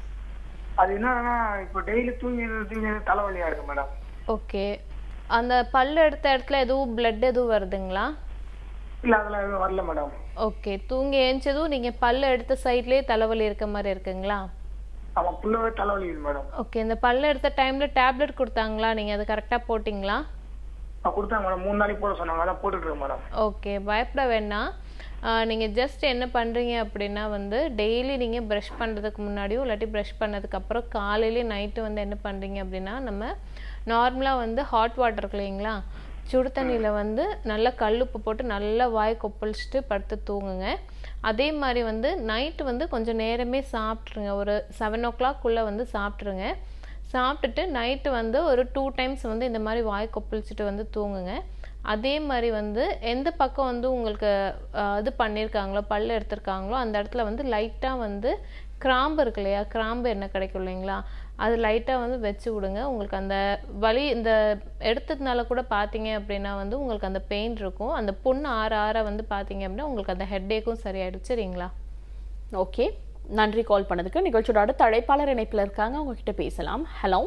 அது என்னன்னா இப்போ டெய்லி தூங்கி தூங்கி தலைவலியா இருக்கு மேடம் ஓகே அந்த பல்லு எடுத்த இடத்துல எதுவும் blood எதுவும் வருதுங்களா இல்ல அதெல்லாம் எதுவும் வரல மேடம் ஓகே தூங்கி ஏஞ்சதும் நீங்கள் பல்லு எடுத்த சைட்லேயே தலைவலி இருக்க மாதிரி இருக்குங்களா ஆமா புள்ளவே தலைவலிக்குது மேடம் ஓகே இந்த பல்லு எடுத்த டைமில் டேப்லெட் கொடுத்தாங்களா நீங்கள் அது கரெக்டாக போட்டிங்களா நான் கொடுத்தாங்க மேடம் மூணு நாளைக்கு போட சொன்னாங்க அதான் போட்டுட்டு இருக்கேன் மேடம் ஓகே பயப்பட வேண்டாம் நீங்கள் ஜஸ்ட் என்ன பண்ணுறீங்க அப்படின்னா வந்து டெய்லி நீங்கள் ப்ரஷ் பண்ணுறதுக்கு முன்னாடியும் இல்லாட்டி ப்ரஷ் பண்ணதுக்கப்புறம் காலையிலேயே நைட்டு வந்து என்ன பண்ணுறீங்க அப்படின்னா நம்ம நார்மலாக வந்து ஹாட் வாட்டர் இருக்கு இல்லைங்களா சுடு தண்ணியில் வந்து நல்லா கல்லுப்பு போட்டு நல்லா வாய் கொப்பளிச்சுட்டு படுத்து தூங்குங்க அதே மாதிரி வந்து நைட்டு வந்து கொஞ்சம் நேரமே சாப்பிட்ருங்க ஒரு செவன் ஓ கிளாக்குள்ளே வந்து சாப்பிட்ருங்க சாப்பிட்டுட்டு நைட்டு வந்து ஒரு டூ டைம்ஸ் வந்து இந்த மாதிரி வாய் கொப்பளிச்சுட்டு வந்து தூங்குங்க அதே மாதிரி வந்து எந்த பக்கம் வந்து உங்களுக்கு அஹ், இது பண்ணியிருக்காங்களோ பல்லு எடுத்திருக்காங்களோ அந்த இடத்துல வந்து லைட்டாக வந்து கிராம்பு இருக்கு இல்லையா கிராம்பு என்ன கிடைக்கும் இல்லைங்களா அது லைட்டாக வந்து வச்சு விடுங்க உங்களுக்கு அந்த வலி இந்த எடுத்ததுனால கூட பார்த்தீங்க அப்படின்னா வந்து உங்களுக்கு அந்த பெயின் இருக்கும் அந்த புண்ணு ஆற ஆற வந்து பார்த்தீங்க அப்படின்னா உங்களுக்கு அந்த ஹெட்டேக்கும் சரியாயிடும் சரிங்களா ஓகே நன்றி கால் பண்ணதுக்கு நிகழ்ச்சியோட அடுத்த அழைப்பாளர் இணைப்புல இருக்காங்க அவங்க கிட்ட பேசலாம் ஹலோ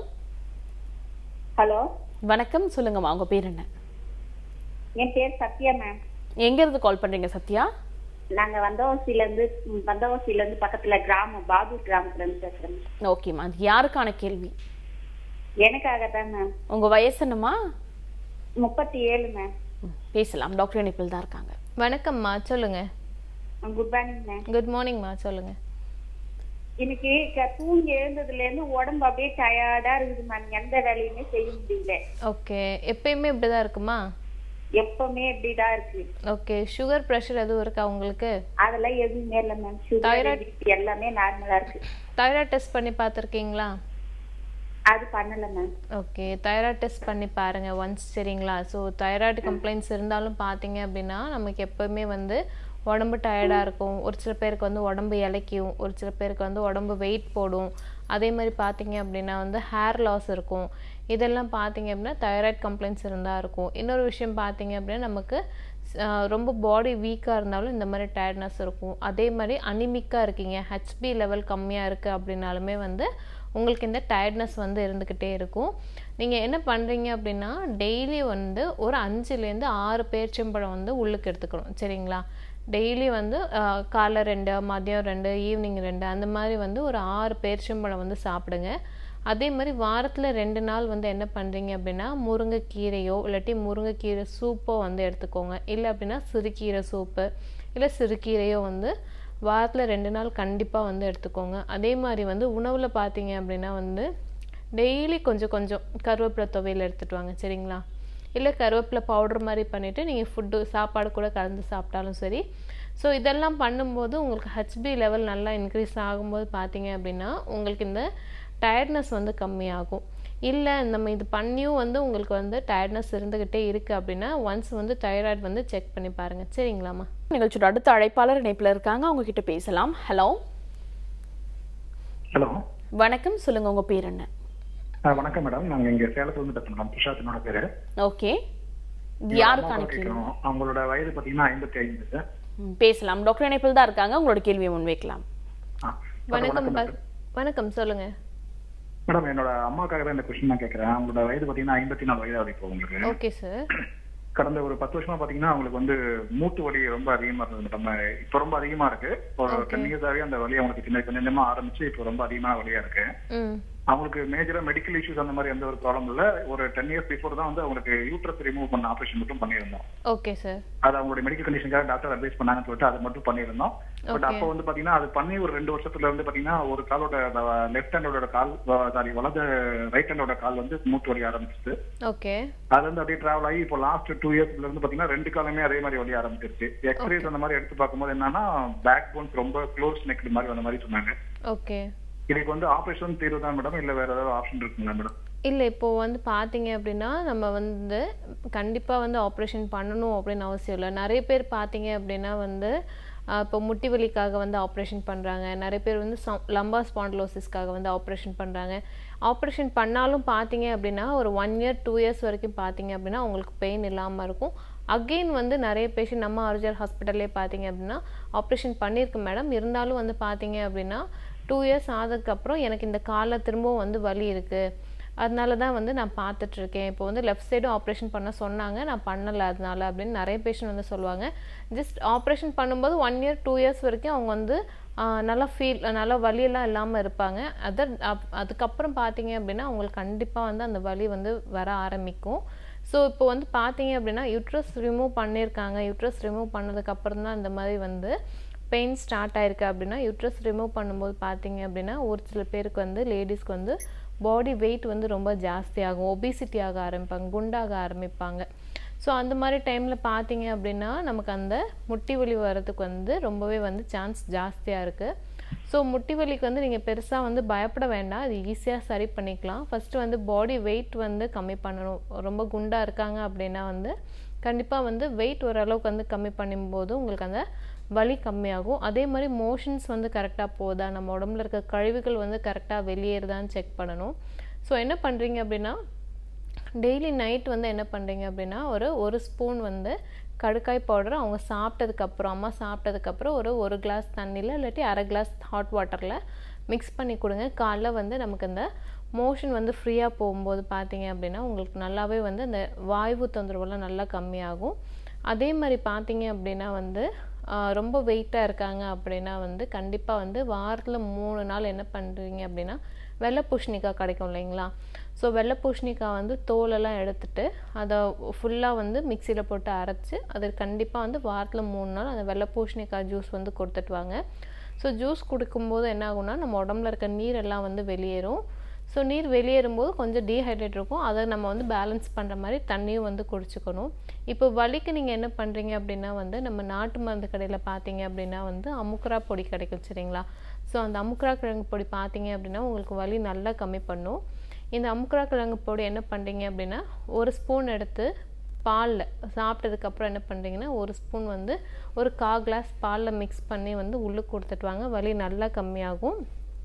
ஹலோ வணக்கம் சொல்லுங்கம்மா உங்க பேர் என்ன என் பேர் சத்யா மேம் எங்க இருந்து கால் பண்றீங்க சத்யா நாங்க வந்தவாசில இருந்து ம், வந்தவாசில இருந்து பக்கத்துல கிராமம் பாபு கிராமத்துல இருந்து பேசுறேன் ஓகேம்மா அது யாருக்கான கேள்வி எனக்காக தான் மேம் உங்க வயசு என்னம்மா முப்பத்தி ஏழு மேம் ம், பேசலாம் டாக்டர் இணைப்பில் தான் இருக்காங்க வணக்கம்மா சொல்லுங்க குட் மார்னிங் மேம் குட் மார்னிங்மா சொல்லுங்க இன்னைக்கு க- தூங்கி எழுந்ததுல இருந்து உடம்பு அப்படியே டயர்டா இருக்குது மேம் எந்த வேலையுமே செய்ய முடியல ஓகே எப்பயுமே இப்படி தான் இருக்குமா எப்பவுமே இப்படிதான் இருக்கு ஓகே சுகர் ப்ரெஷர் எதுவும் இருக்கா உங்களுக்கு அதெல்லாம் எதுவுமே இல்ல மேம் சுகர் எல்லாமே நார்மலா இருக்கு தைராய்டு டெஸ்ட் பண்ணி பார்த்துருக்கீங்களா அது பண்ணல மேம் ஓகே தைராய்டு டெஸ்ட் பண்ணி பாருங்க ஒன்ஸ் சரிங்களா ஸோ தைராய்டு கம்ப்ளைண்ட்ஸ் இருந்தாலும் பார்த்தீங்க அப்படின்னா நமக்கு எப்பவுமே வந்து உடம்பு டயர்டாக இருக்கும் ஒரு சில பேருக்கு வந்து உடம்பு இளைக்கும் ஒரு சில பேருக்கு வந்து உடம்பு வெயிட் போடும் அதே மாதிரி பார்த்தீங்க அப்படின்னா வந்து ஹேர் லாஸ் இருக்கும் இதெல்லாம் பார்த்தீங்க அப்படின்னா தைராய்டு கம்ப்ளைண்ட்ஸ் இருந்தால் இருக்கும் இன்னொரு விஷயம் பார்த்தீங்க அப்படின்னா நமக்கு ஆஹ் ரொம்ப பாடி வீக்காக இருந்தாலும் இந்த மாதிரி டயர்ட்னஸ் இருக்கும் அதே மாதிரி அனிமிக்காக இருக்கீங்க ஹெச்பி லெவல் கம்மியாக இருக்குது அப்படின்னாலுமே வந்து உங்களுக்கு இந்த டயர்ட்னஸ் வந்து இருந்துக்கிட்டே இருக்கும் நீங்கள் என்ன பண்ணுறீங்க அப்படின்னா டெய்லி வந்து ஒரு அஞ்சுலேருந்து ஆறு பேர்ச்சம்பழம் வந்து உள்ளுக்கு எடுத்துக்கணும் சரிங்களா டெய்லி வந்து ஆஹ், காலைல ரெண்டு மதியம் ரெண்டு ஈவினிங் ரெண்டு அந்த மாதிரி வந்து ஒரு ஆறு பேர்ச்சம்பழம் வந்து சாப்பிடுங்க அதே மாதிரி வாரத்தில் ரெண்டு நாள் வந்து என்ன பண்ணுறீங்க அப்படின்னா முருங்கைக்கீரையோ இல்லாட்டி முருங்கைக்கீரை சூப்போ வந்து எடுத்துக்கோங்க இல்லை அப்படின்னா சிறுகீரை சூப்பு இல்லை சிறுகீரையோ வந்து வாரத்தில் ரெண்டு நாள் கண்டிப்பாக வந்து எடுத்துக்கோங்க அதே மாதிரி வந்து உணவில் பார்த்தீங்க அப்படின்னா வந்து டெய்லி கொஞ்சம் கொஞ்சம் கருவேப்பிலை துவையல் எடுத்துட்டு வாங்க சரிங்களா இல்லை கருவேப்பிலை பவுடர் மாதிரி பண்ணிவிட்டு நீங்கள் ஃபுட்டு சாப்பாடு கூட கலந்து சாப்பிட்டாலும் சரி ஸோ இதெல்லாம் பண்ணும்போது உங்களுக்கு ஹெச்பி லெவல் நல்லா இன்க்ரீஸ் ஆகும்போது பார்த்தீங்க அப்படின்னா உங்களுக்கு இந்த டயர்ட்னஸ் வந்து கம்மியாகும் இல்லை நம்ம இது பண்ணியும் வந்து உங்களுக்கு வந்து டயர்ட்னஸ் இருந்துக்கிட்டே இருக்குது அப்படின்னா ஒன்ஸ் வந்து தைராய்டு வந்து செக் பண்ணி பாருங்கள் சரிங்களாம்மா நிகழ்ச்சியோட அடுத்த அழைப்பாளர் இணைப்புல இருக்காங்க அவங்க கிட்ட பேசலாம் ஹலோ ஹலோ வணக்கம் சொல்லுங்க உங்க பேர் என்ன வணக்கம் மேடம் நாங்க இங்க சேலத்துல இருந்து பேசுறோம் மேடம் துஷாத் என்னோட பேரு ஓகே இது யாருக்கு அம்மா அனுப்பி கேட்கிறோம். அவங்களோட வயது பாத்தீங்கன்னா ஐம்பத்தி ஐந்து ம், பேசலாம் டாக்டர் இணைப்பில் தான் இருக்காங்க உங்களோட கேள்வியை முன்வைக்கலாம் ஆ, வணக்கம் மேடம். ப- வணக்கம் சொல்லுங்கள் மேடம் என்னோட அம்மாக்காக தான் இந்த கொஸ்டின் நான் கேட்கறேன் அவங்களோட வயது பாத்தீங்கன்னா ஐம்பத்தி நாலு வயது ஆகுது இப்போ உங்களுக்கு ஓகே சார் கடந்த ஒரு பத்து வருஷமா பாத்தீங்கன்னா அவங்களுக்கு வந்து மூட்டு வலி ரொம்ப அதிகமா இருந்தது மேடம் இப்ப ரொம்ப அதிகமா இருக்கு ஒரு டென் இயர்ஸாவே அந்த வலி அவங்களுக்கு சின்ன கொஞ்சம் கொஞ்சமா ஆரம்பிச்சு இப்போ ரொம்ப அதிகமான வலியா இருக்கு ம் அவங்களுக்கு மேஜரா மெடிக்கல் இஷ்யூஸ் அந்த மாதிரி எந்த ஒரு ப்ராப்ளம் இல்ல ஒரு டென் இயர்ஸ் பிஃபோர் தான் வந்து அவங்களுக்கு யூட்ரஸ் ரிமூவ் பண்ண ஆபரேஷன் மட்டும் பண்ணியிருந்தோம் ஓகே சார் அது அவங்களுடைய மெடிக்கல் கண்டிஷனுக்காக டாக்டர் அட்வைஸ் பண்ணாங்கன்னு சொல்லிட்டு அதை மட்டும் பண்ணியிருந்தோம் பட் Okay. அப்போ வந்து பாத்தீங்கன்னா அது பண்ணி ஒரு ரெண்டு வருஷத்துல வந்து பாத்தீங்கன்னா ஒரு காலோட லெஃப்ட் ஹேண்டோட கால் சாரி வலது ரைட் ஹேண்டோட கால் வந்து மூட்டு வலி ஆரம்பிச்சிச்சு ஓகே அது வந்து அப்படியே டிராவல் ஆகி இப்போ லாஸ்ட் டூ இயர்ஸ்ல இருந்து பாத்தீங்கன்னா ரெண்டு காலமே அதே மாதிரி வலி ஆரம்பிச்சிருச்சு எக்ஸ்ரேஸ் அந்த மாதிரி எடுத்து பார்க்கும்போது என்னன்னா பேக் போன்ஸ் ரொம்ப க்ளோஸ் நெக் மாதிரி வந்த மாதிரி சொன்னாங்க ஓகே இதுக்கு வந்து ஆபரேஷன் தீர்வு தான் மேடம் இல்ல வேற ஏதாவது ஆப்ஷன் இருக்குங்களா மேடம் இல்லை இப்போ வந்து பார்த்தீங்க அப்படின்னா நம்ம வந்து கண்டிப்பாக வந்து ஆப்ரேஷன் பண்ணணும் அப்படின்னு அவசியம் இல்லை நிறைய பேர் பார்த்தீங்க அப்படின்னா வந்து ஆஹ் இப்போ முட்டி வலிக்காக வந்து ஆப்ரேஷன் பண்ணுறாங்க நிறைய பேர் வந்து லம்பா ஸ்பாண்டலோசிஸ்க்காக வந்து ஆப்ரேஷன் பண்ணுறாங்க ஆப்ரேஷன் பண்ணாலும் பார்த்தீங்க அப்படின்னா ஒரு ஒன் இயர் டூ இயர்ஸ் வரைக்கும் பார்த்தீங்க அப்படின்னா அவங்களுக்கு பெயின் இல்லாமல் இருக்கும் அகெயின் வந்து நிறைய பேஷண்ட் நம்ம ஆர்ஜர் ஹாஸ்பிட்டல்லே பார்த்தீங்க அப்படின்னா ஆப்ரேஷன் பண்ணியிருக்கு மேடம் இருந்தாலும் வந்து பார்த்தீங்க அப்படின்னா டூ இயர்ஸ் ஆனதுக்கப்புறம் எனக்கு இந்த காலில் திரும்பவும் வந்து வலி இருக்குது அதனால தான் வந்து நான் பார்த்துட்டு இருக்கேன் இப்போ வந்து லெஃப்ட் சைடும் ஆப்ரேஷன் பண்ண சொன்னாங்க நான் பண்ணலை அதனால அப்படின்னு நிறைய பேஷண்ட் வந்து சொல்லுவாங்க ஜஸ்ட் ஆப்ரேஷன் பண்ணும்போது ஒன் இயர் டூ இயர்ஸ் வரைக்கும் அவங்க வந்து ஆஹ், நல்லா ஃபீல் நல்லா வலியெல்லாம் இல்லாமல் இருப்பாங்க அதர் அதுக்கப்புறம் பார்த்தீங்க அப்படின்னா அவங்களுக்கு கண்டிப்பாக வந்து அந்த வலி வந்து வர ஆரம்பிக்கும் ஸோ இப்போ வந்து பார்த்தீங்க அப்படின்னா யூட்ரஸ் ரிமூவ் பண்ணியிருக்காங்க யூட்ரஸ் ரிமூவ் பண்ணதுக்கப்புறம் தான் இந்த மாதிரி வந்து பெயின் ஸ்டார்ட் ஆயிருக்கு அப்படின்னா யூட்ரஸ் ரிமூவ் பண்ணும்போது பார்த்தீங்க அப்படின்னா ஒரு சில பேருக்கு வந்து லேடிஸ்க்கு வந்து பாடி வெயிட் வந்து ரொம்ப ஜாஸ்தியாகும் ஒபிசிட்டி ஆக ஆரம்பிப்பாங்க குண்டாக ஆரம்பிப்பாங்க ஸோ அந்த மாதிரி டைமில் பார்த்தீங்க அப்படின்னா நமக்கு அந்த முட்டி வலி வர்றதுக்கு வந்து ரொம்பவே வந்து சான்ஸ் ஜாஸ்தியாக இருக்குது ஸோ முட்டி வலிக்கு வந்து நீங்கள் பெருசாக வந்து பயப்பட வேண்டாம் அது ஈஸியாக சரி பண்ணிக்கலாம் ஃபஸ்ட்டு வந்து பாடி வெயிட் வந்து கம்மி பண்ணணும் ரொம்ப குண்டாக இருக்காங்க அப்படின்னா வந்து கண்டிப்பாக வந்து வெயிட் ஓரளவுக்கு வந்து கம்மி பண்ணும்போது உங்களுக்கு அந்த வலி கம்மியாகும் அதே மாதிரி மோஷன்ஸ் வந்து கரெக்டாக போதா நம்ம உடம்புல இருக்க கழிவுகள் வந்து கரெக்டாக வெளியேறுதான்னு செக் பண்ணணும் ஸோ என்ன பண்ணுறீங்க அப்படின்னா டெய்லி நைட் வந்து என்ன பண்ணுறீங்க அப்படின்னா ஒரு ஒரு ஸ்பூன் வந்து கடுக்காய் பவுடர் அவங்க சாப்பிட்டதுக்கப்புறம் அம்மா சாப்பிட்டதுக்கப்புறம் ஒரு ஒரு கிளாஸ் தண்ணியில் இல்லாட்டி அரை கிளாஸ் ஹாட் வாட்டரில் மிக்ஸ் பண்ணி கொடுங்க காலைல வந்து நமக்கு அந்த மோஷன் வந்து ஃப்ரீயாக போகும்போது பார்த்தீங்க அப்படின்னா உங்களுக்கு நல்லாவே வந்து அந்த வாய்வு தொந்தரவெல்லாம் நல்லா கம்மியாகும் அதே மாதிரி பார்த்தீங்க அப்படின்னா வந்து ஆஹ் ரொம்ப வெயிட்டாக இருக்காங்க அப்படின்னா வந்து கண்டிப்பாக வந்து வாரத்தில் மூணு நாள் என்ன பண்ணுறீங்க அப்படின்னா வெள்ளை பூசணிக்காய் கிடைக்கும் இல்லைங்களா ஸோ வெள்ளை பூசணிக்காய் வந்து தோலெல்லாம் எடுத்துட்டு அதை ஃபுல்லாக வந்து மிக்சியில் போட்டு அரைச்சி அது கண்டிப்பாக வந்து வாரத்தில் மூணு நாள் அந்த வெள்ளை பூசணிக்காய் ஜூஸ் வந்து கொடுத்துட்டு வாங்க ஸோ ஜூஸ் குடிக்கும்போது என்ன ஆகும்னா நம்ம உடம்புல இருக்க நீரெல்லாம் வந்து வெளியேறும் ஸோ நீர் வெளியேறும்போது கொஞ்சம் டீஹைட்ரேட் இருக்கும் அதை நம்ம வந்து பேலன்ஸ் பண்ணுற மாதிரி தண்ணியும் வந்து குடிச்சுக்கணும் இப்போ வலிக்கு நீங்கள் என்ன பண்ணுறீங்க அப்படின்னா வந்து நம்ம நாட்டு மருந்து கடையில் பார்த்தீங்க அப்படின்னா வந்து அமுக்குரா பொடி கிடைக்கும் சரிங்களா ஸோ அந்த அமுக்குரா கிழங்கு பொடி பார்த்தீங்க அப்படின்னா உங்களுக்கு வலி நல்லா கம்மி பண்ணும் இந்த அமுக்குரா கிழங்கு பொடி என்ன பண்ணுறீங்க அப்படின்னா ஒரு ஸ்பூன் எடுத்து பாலில் சாப்பிட்டதுக்கப்புறம் என்ன பண்ணுறீங்கன்னா ஒரு ஸ்பூன் வந்து ஒரு கா கிளாஸ் பாலில் மிக்ஸ் பண்ணி வந்து உள்ளுக்கு கொடுத்துட்டு வாங்க வலி நல்லா கம்மியாகும்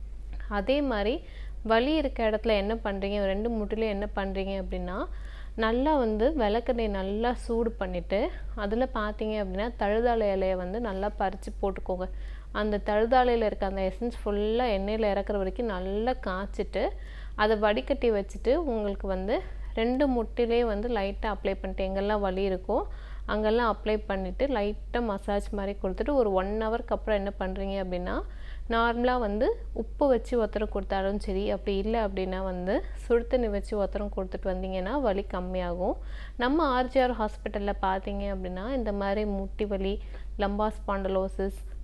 அதே மாதிரி வலி இருக்க இடத்துல என்ன பண்ணுறீங்க ரெண்டு முட்டிலையும் என்ன பண்ணுறீங்க அப்படின்னா நல்லா வந்து விளக்கெண்ணெய் நல்லா சூடு பண்ணிவிட்டு அதில் பார்த்தீங்க அப்படின்னா தழுதாழை இலையை வந்து நல்லா பறித்து போட்டுக்கோங்க அந்த தழுதாழையில் இருக்க அந்த எசன்ஸ் ஃபுல்லாக எண்ணெயில் இறக்குற வரைக்கும் நல்லா காய்ச்சிட்டு அதை வடிகட்டி வச்சுட்டு உங்களுக்கு வந்து ரெண்டு முட்டிலே வந்து லைட்டாக அப்ளை பண்ணிட்டு எங்கெல்லாம் வலி இருக்கோ அங்கெல்லாம் அப்ளை பண்ணிவிட்டு லைட்டாக மசாஜ் மாதிரி கொடுத்துட்டு ஒரு ஒன் ஹவருக்கு அப்புறம் என்ன பண்ணுறீங்க அப்படின்னா நார்மலாக வந்து உப்பு வச்சு ஒத்தரம் கொடுத்தாலும் சரி அப்படி இல்லை அப்படின்னா வந்து சுடு தண்ணி வச்சு ஒத்தரம் கொடுத்துட்டு வந்தீங்கன்னா வலி கம்மியாகும் நம்ம ஆர்ஜிஆர் ஹாஸ்பிட்டலில் பார்த்தீங்க அப்படின்னா இந்த மாதிரி முட்டி வலி lumbar spondylosis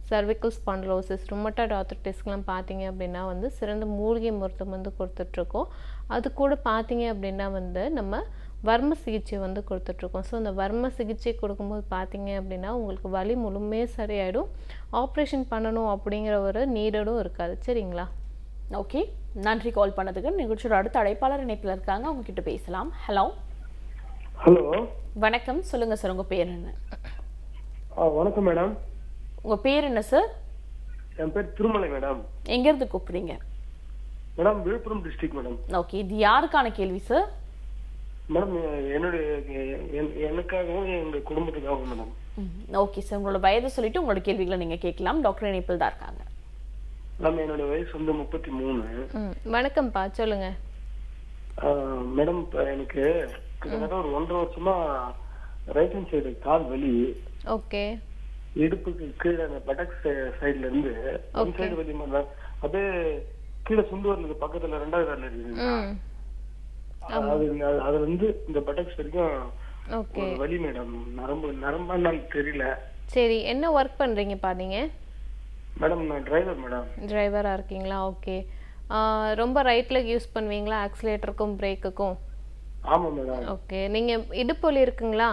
cervical spondylosis rheumatoid arthritisக்கெலாம் பார்த்தீங்க அப்படின்னா வந்து சிறந்த மூலிகை மருத்துவம் வந்து கொடுத்துட்ருக்கோம் அது கூட பார்த்தீங்க அப்படின்னா வந்து நம்ம வர்ம சிகிச்சை வந்து கொடுத்துட்ருக்கோம் ஸோ அந்த வர்ம சிகிச்சை கொடுக்கும்போது பார்த்தீங்க அப்படின்னா உங்களுக்கு வலி முழுமையாக சரியாயிடும் ஆப்ரேஷன் பண்ணணும் அப்படிங்கிற ஒரு நீடடும் இருக்காது சரிங்களா ஓகே நன்றி கால் பண்ணதுக்கு நிகழ்ச்சியோட அடுத்த அழைப்பாளர் இணைப்பில் இருக்காங்க அவங்க கிட்ட பேசலாம் ஹலோ ஹலோ வணக்கம் சொல்லுங்க சார் உங்க பேர் என்ன வணக்கம் மேடம் உங்க பேர் என்ன சார் என் பேர் திருமலை மேடம் எங்க இருந்து கூப்பிடுறீங்க madam Villupuram district madam okay இது யாருக்கான கேள்வி சார் மேடம் என்னுடைய என்- எனக்காகவும் எங்க குடும்பத்துக்காகவும் மேடம் ஓகே சார் உங்களோட வயதை சொல்லிட்டு உங்களோட கேள்விகளை நீங்க கேட்கலாம் டாக்டர் இணைப்பில் தான் இருக்காங்க மேடம் என்னோட வயசு வந்து முப்பத்தி மூணு ம் வணக்கம்ப்பா சொல்லுங்கள் ஆஹ், மேடம் இப்ப எனக்கு கிட்டத்தட்ட ஒரு ஒன்றரை வருஷமா ரைட் ஹேண்ட் சைடு கால் வலி ஓகே இடுப்புக்கு கீழே அந்த பட்டக் சைடுல இருந்து ஒன் சைடு வலி மாதிரி அப்படியே கீழே சுண்டு வரலுக்கு பக்கத்துல ரெண்டாவது வரல இருக்குது ம் அது அது வந்து இந்த பட்டக்ஸ் வரைக்கும் ஓகே ஒரு வலி மேடம் நரம்பு நரம்பான்னு தெரியல சரி என்ன ஒர்க் பண்ணுறீங்கப்பா நீங்கள் மேடம் நான் டிரைவர் மேடம் டிரைவராக இருக்கீங்களா ஓகே ரொம்ப ரைட் லெக் யூஸ் பண்ணுவீங்களா ஆக்சிலேட்டருக்கும் பிரேக்குக்கும் ஆமா மேடம் ஓகே நீங்கள் இடுப்பு வலி இருக்குங்களா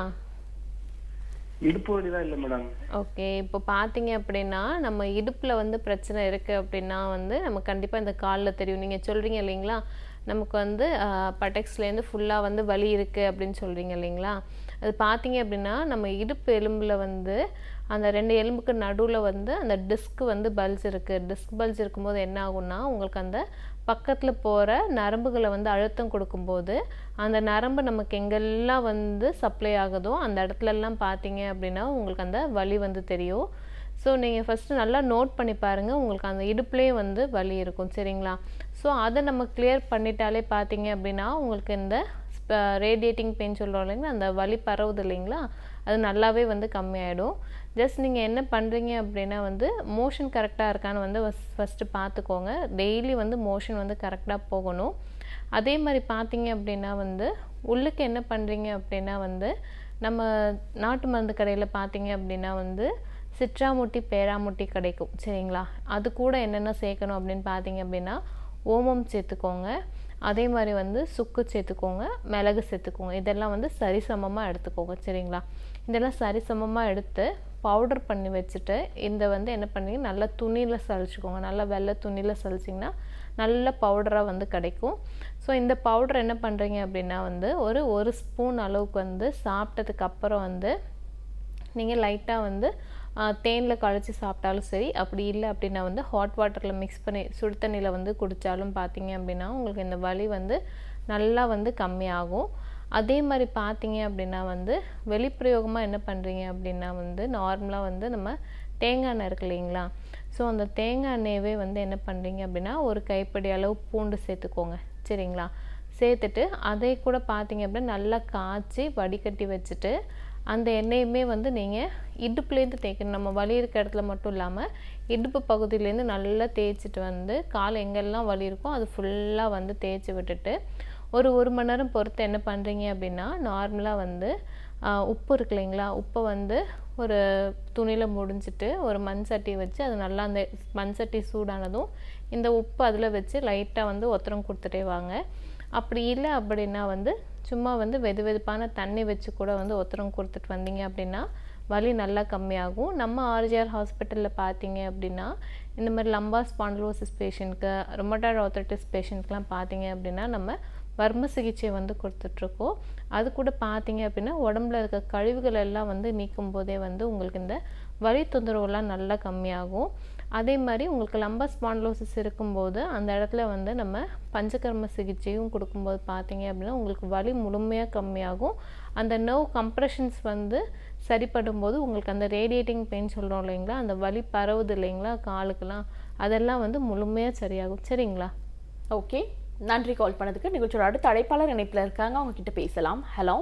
இடுப்பு வலி தான் இல்ல மேடம் ஓகே இப்போ பார்த்தீங்க அப்படின்னா நம்ம இடுப்பில் வந்து பிரச்சனை இருக்குது அப்படின்னா வந்து நம்ம கண்டிப்பாக இந்த காலில் தெரியும் நீங்கள் சொல்கிறீங்க இல்லைங்களா நமக்கு வந்து பட்டெக்ஸ்லேருந்து ஃபுல்லாக வந்து வலி இருக்குது அப்படின்னு சொல்கிறீங்க இல்லைங்களா அது பார்த்தீங்க அப்படின்னா நம்ம இடுப்பு எலும்பில் வந்து அந்த ரெண்டு எலும்புக்கு நடுவில் வந்து அந்த டிஸ்க் வந்து பல்ஸ் இருக்குது டிஸ்க் பல்ஸ் இருக்கும்போது என்ன ஆகும்னா உங்களுக்கு அந்த பக்கத்தில் போகிற நரம்புகளை வந்து அழுத்தம் கொடுக்கும்போது அந்த நரம்பு நமக்கு எங்கெல்லாம் வந்து சப்ளை ஆகுதோ அந்த இடத்துலலாம் பார்த்தீங்க அப்படின்னா உங்களுக்கு அந்த வலி வந்து தெரியும் ஸோ நீங்கள் ஃபஸ்ட்டு நல்லா நோட் பண்ணி பாருங்கள் உங்களுக்கு அந்த இடுப்புலேயே வந்து வலி இருக்கும் சரிங்களா ஸோ அதை நம்ம கிளியர் பண்ணிட்டாலே பார்த்தீங்க அப்படின்னா உங்களுக்கு இந்த ரேடியேட்டிங் பெயின் சொல்கிறோம் இல்லைங்களா அந்த வலி பரவுது இல்லைங்களா அது நல்லாவே வந்து கம்மியாயிடும் ஜஸ்ட் நீங்கள் என்ன பண்ணுறீங்க அப்படின்னா வந்து மோஷன் கரெக்டாக இருக்கான்னு வந்து ஃபஸ்ட்டு பார்த்துக்கோங்க டெய்லி வந்து மோஷன் வந்து கரெக்டாக போகணும் அதே மாதிரி பார்த்தீங்க அப்படின்னா வந்து உள்ளுக்கு என்ன பண்ணுறீங்க அப்படின்னா வந்து நம்ம நாட்டு மருந்து கடையில் பார்த்தீங்க அப்படின்னா வந்து சிட்ராமுட்டி பேராமுட்டி கிடைக்கும் சரிங்களா அது கூட என்னென்ன சேர்க்கணும் அப்படின்னு பார்த்தீங்க அப்படின்னா ஓமம் சேர்த்துக்கோங்க அதே மாதிரி வந்து சுக்கு சேர்த்துக்கோங்க மிளகு சேர்த்துக்கோங்க இதெல்லாம் வந்து சரிசமமாக எடுத்துக்கோங்க சரிங்களா இதெல்லாம் சரிசமமாக எடுத்து பவுடர் பண்ணி வச்சுட்டு இந்த வந்து என்ன பண்ணுவீங்க நல்லா துணியில் சலிச்சுக்கோங்க நல்லா வெள்ளை துணியில் சலிச்சிங்கன்னா நல்ல பவுடராக வந்து கிடைக்கும் ஸோ இந்த பவுடர் என்ன பண்ணுறீங்க அப்படின்னா வந்து ஒரு ஒரு ஸ்பூன் அளவுக்கு வந்து சாப்பிட்டதுக்கு அப்புறம் வந்து நீங்கள் லைட்டாக வந்து தேனில் கழிச்சு சாப்பிட்டாலும் சரி அப்படி இல்லை அப்படின்னா வந்து ஹாட் வாட்டரில் மிக்ஸ் பண்ணி சுடு தண்ணியில் வந்து குடித்தாலும் பார்த்தீங்க அப்படின்னா உங்களுக்கு இந்த வலி வந்து நல்லா வந்து கம்மியாகும் அதே மாதிரி பார்த்தீங்க அப்படின்னா வந்து வெளிப்பிரயோகமாக என்ன பண்ணுறீங்க அப்படின்னா வந்து நார்மலாக வந்து நம்ம தேங்காய் எண்ணெய் இருக்கு இல்லைங்களா ஸோ அந்த தேங்காய் எண்ணெயவே வந்து என்ன பண்ணுறீங்க அப்படின்னா ஒரு கைப்படி அளவு பூண்டு சேர்த்துக்கோங்க சரிங்களா சேர்த்துட்டு அதை கூட பார்த்தீங்க அப்படின்னா நல்லா காய்ச்சி வடிகட்டி வச்சுட்டு அந்த எண்ணெயுமே வந்து நீங்கள் இடுப்புலேருந்து தேய்க்கணும் நம்ம வலி இருக்க இடத்துல மட்டும் இல்லாமல் இடுப்பு பகுதியிலேருந்து நல்லா தேய்ச்சிட்டு வந்து கால் எங்கெல்லாம் வலி இருக்கோ அது ஃபுல்லாக வந்து தேய்ச்சி விட்டுட்டு ஒரு ஒரு மணி நேரம் பொறுத்து என்ன பண்ணுறீங்க அப்படின்னா நார்மலாக வந்து உப்பு இருக்கு இல்லைங்களா உப்பை வந்து ஒரு துணியில் முடிஞ்சிட்டு ஒரு மண் சட்டி வச்சு அது நல்லா அந்த மண் சட்டி சூடானதும் இந்த உப்பு அதில் வச்சு லைட்டாக வந்து ஒத்தரம் கொடுத்துட்டே வாங்க அப்படி இல்லை அப்படின்னா வந்து சும்மா வந்து வெது வெதுப்பான தண்ணி வச்சு கூட வந்து ஒத்தரம் கொடுத்துட்டு வந்தீங்க அப்படின்னா வலி நல்லா கம்மியாகும் நம்ம ஆர்ஜிஆர் ஹாஸ்பிட்டலில் பார்த்தீங்க அப்படின்னா இந்த மாதிரி லம்பா ஸ்பாண்டலோசிஸ் பேஷண்ட்க்கு ரொமட்டாய்டு ஆர்த்தரைட்டிஸ் பேஷண்ட்க்குலாம் பார்த்தீங்க அப்படின்னா நம்ம வர்ம சிகிச்சை வந்து கொடுத்துட்ருக்கோம் அது கூட பார்த்தீங்க அப்படின்னா உடம்புல இருக்க கழிவுகள் எல்லாம் வந்து நீக்கும் போதே வந்து உங்களுக்கு இந்த வலி தொந்தரவுலாம் நல்லா கம்மியாகும் அதே மாதிரி உங்களுக்கு லம்பா ஸ்பாண்டலோசிஸ் இருக்கும்போது அந்த இடத்துல வந்து நம்ம பஞ்சகர்ம சிகிச்சையும் கொடுக்கும்போது பார்த்தீங்க அப்படின்னா உங்களுக்கு வலி முழுமையாக கம்மியாகும் அந்த நர்வ் கம்ப்ரெஷன்ஸ் வந்து சரிப்படும் போது உங்களுக்கு அந்த ரேடியேட்டிங் பெயின் சொல்கிறோம் இல்லைங்களா அந்த வலி பரவுது இல்லைங்களா காலுக்கெல்லாம் அதெல்லாம் வந்து முழுமையாக சரியாகும் சரிங்களா ஓகே நன்றி கால் பண்ணதுக்கு நிகழ்ச்சியோட அடுத்த அழைப்பாளர் இணைப்பில் இருக்காங்க அவங்க கிட்ட பேசலாம் ஹலோ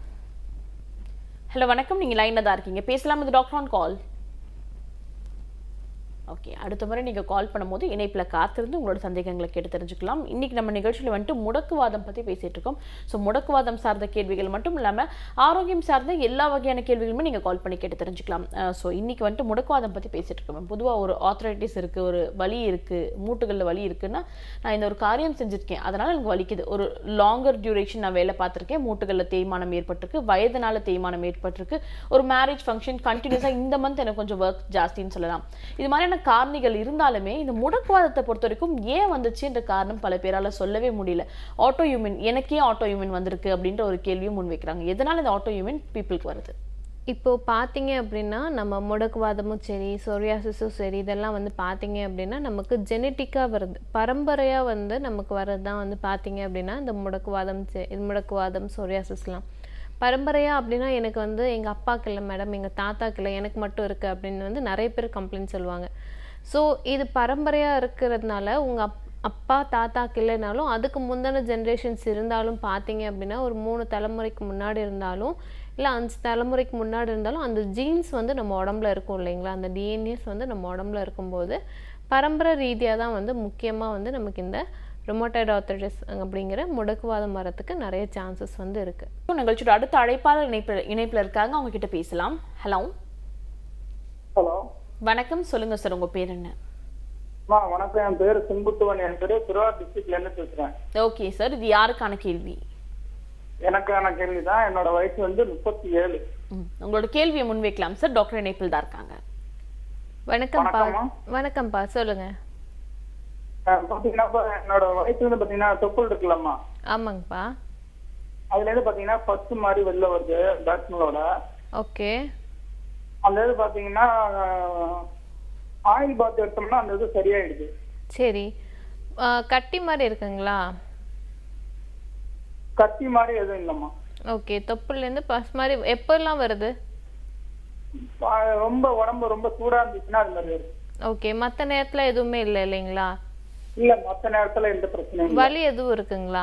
ஹலோ வணக்கம் நீங்க லைன்ல தான் இருக்கீங்க பேசலாம் இது டாக்டர் ஆன் கால் ஓகே அடுத்த முறை நீங்க கால் பண்ணும்போது இணைப்புல காத்திருந்து உங்களோட சந்தேகங்களை கேட்டு தெரிஞ்சுக்கலாம் இன்னைக்கு நம்ம நிகழ்ச்சியில வந்துட்டு முடக்குவாதம் பத்தி பேசிட்டு இருக்கோம் ஸோ முடக்குவாதம் சார்ந்த கேள்விகள் மட்டும் இல்லாம ஆரோக்கியம் சார்ந்த எல்லா வகையான கேள்விகளுமே நீங்க கால் பண்ணி கேட்டு தெரிஞ்சுக்கலாம் ஸோ இன்னைக்கு வந்துட்டு முடக்குவாதம் பத்தி பேசிட்டு இருக்கோம் பொதுவா ஒரு ஆத்தரைட்டிஸ் இருக்கு ஒரு வலி இருக்கு மூட்டுகள்ல வலி இருக்குன்னா நான் இந்த ஒரு காரியம் செஞ்சிருக்கேன் அதனால எனக்கு வலிக்குது ஒரு லாங்கர் டியூரேஷன் நான் வேலை பார்த்திருக்கேன் மூட்டுகள்ல தேய்மானம் ஏற்பட்டிருக்கு வயதுனால தேய்மானம் ஏற்பட்டிருக்கு ஒரு மேரேஜ் ஃபங்க்ஷன் கண்டினியூஸா இந்த மந்த் எனக்கு கொஞ்சம் ஒர்க் ஜாஸ்தின்னு சொல்லலாம் இது மாதிரியான காரணிகள் இருந்தாலுமே இந்த முடக்குவாதத்தை பொறுத்த வரைக்கும் ஏன் வந்துச்சுன்ற காரணம் பல பேரால சொல்லவே முடியல ஆட்டோ யூமின் எனக்கே ஆட்டோ யூமின் வந்திருக்கு அப்படின்ற ஒரு கேள்வியும் முன்வைக்கிறாங்க எதனால இந்த ஆட்டோ யூமின் பீப்புளுக்கு வருது இப்போ பார்த்தீங்க அப்படின்னா நம்ம முடக்குவாதமும் சரி சொரியாசிஸும் சரி இதெல்லாம் வந்து பார்த்தீங்க அப்படின்னா நமக்கு ஜெனட்டிக்காக வருது பரம்பரையாக வந்து நமக்கு வர்றது தான் வந்து பார்த்தீங்க அப்படின்னா இந்த முடக்குவாதம் செ- இது முடக்குவாதம் சொரியாசிஸ்லாம் பரம்பரையா அப்படின்னா எனக்கு வந்து எங்கள் அப்பாக்கு இல்லை மேடம் எங்கள் தாத்தாக்கு இல்லை எனக்கு மட்டும் இருக்குது அப்படின்னு வந்து நிறைய பேர் கம்ப்ளைண்ட் சொல்லுவாங்க ஸோ இது பரம்பரையாக இருக்கிறதுனால உங்கள் அப் அப்பா தாத்தாக்கு இல்லைனாலும் அதுக்கு முந்தின ஜென்ரேஷன்ஸ் இருந்தாலும் பார்த்தீங்க அப்படின்னா ஒரு மூணு தலைமுறைக்கு முன்னாடி இருந்தாலும் இல்லை அஞ்சு தலைமுறைக்கு முன்னாடி இருந்தாலும் அந்த ஜீன்ஸ் வந்து நம்ம உடம்புல இருக்கும் இல்லைங்களா அந்த டிஎன்ஏஸ் வந்து நம்ம உடம்புல இருக்கும்போது பரம்பரை ரீதியாக தான் வந்து முக்கியமாக வந்து நமக்கு இந்த ரொமோட்டைட் ஆர்த்தரைட்டிஸ் அப்படிங்கிற முடக்குவாதம் வரத்துக்கு நிறைய சான்சஸ் வந்து இருக்குது இப்போ நிகழ்ச்சியோட அடுத்த அழைப்பாளர் இணைப்பு இணைப்புல இருக்காங்க அவங்க கிட்ட பேசலாம் ஹலோ ஹலோ வணக்கம் சொல்லுங்க சார் உங்க பேர் என்ன அம்மா வணக்கம் என் பேரு செங்குட்டுவன் என் பேரு திருவாரூர் டிஸ்ட்ரிக்ட்ல இருந்து பேசுறேன் ஓகே சார் இது யாருக்கான கேள்வி எனக்கான கேள்விதான் என்னோட வயசு வந்து முப்பத்தி ஏழு ம், உங்களோட கேள்வியை முன்வைக்கலாம் சார் டாக்டர் இணைப்பில் தான் இருக்காங்க வணக்கம்ப்பா வணக்கம்மா. வணக்கம்ப்பா சொல்லுங்க அஹ் பாத்தீங்கன்னா இப்ப என்னோட வயசு வந்து பாத்தீங்கன்னா தொப்புள் இருக்குல்லம்மா ஆமாங்கப்பா அதுல இருந்து பாத்தீங்கன்னா ஃபர்ஸ்ட் மாதிரி வெளில வருது பேட்ஸ்மேனோட ஓகே அந்த இது பாத்தீங்கன்னா ஆயில் பாத் எடுத்தோம்னா அந்த இது சரியாயிடுது சரி ஆ, கட்டி மாதிரி இருக்குங்களா கத்தி மாதிரி எதுவும் இல்லம்மா ஓகே தொப்புலேருந்து பஸ் மாதிரி எப்போல்லாம் வருது பா- ரொம்ப உடம்பு ரொம்ப சூடா இருந்துச்சுன்னா அது மாதிரி வருது ஓகே மற்ற நேரத்தில் எதுவுமே இல்லை இல்லைங்களா இல்ல மத்த நேரத்துல எந்த பிரச்சனையும் இல்ல வலி எதுவும் இருக்குங்களா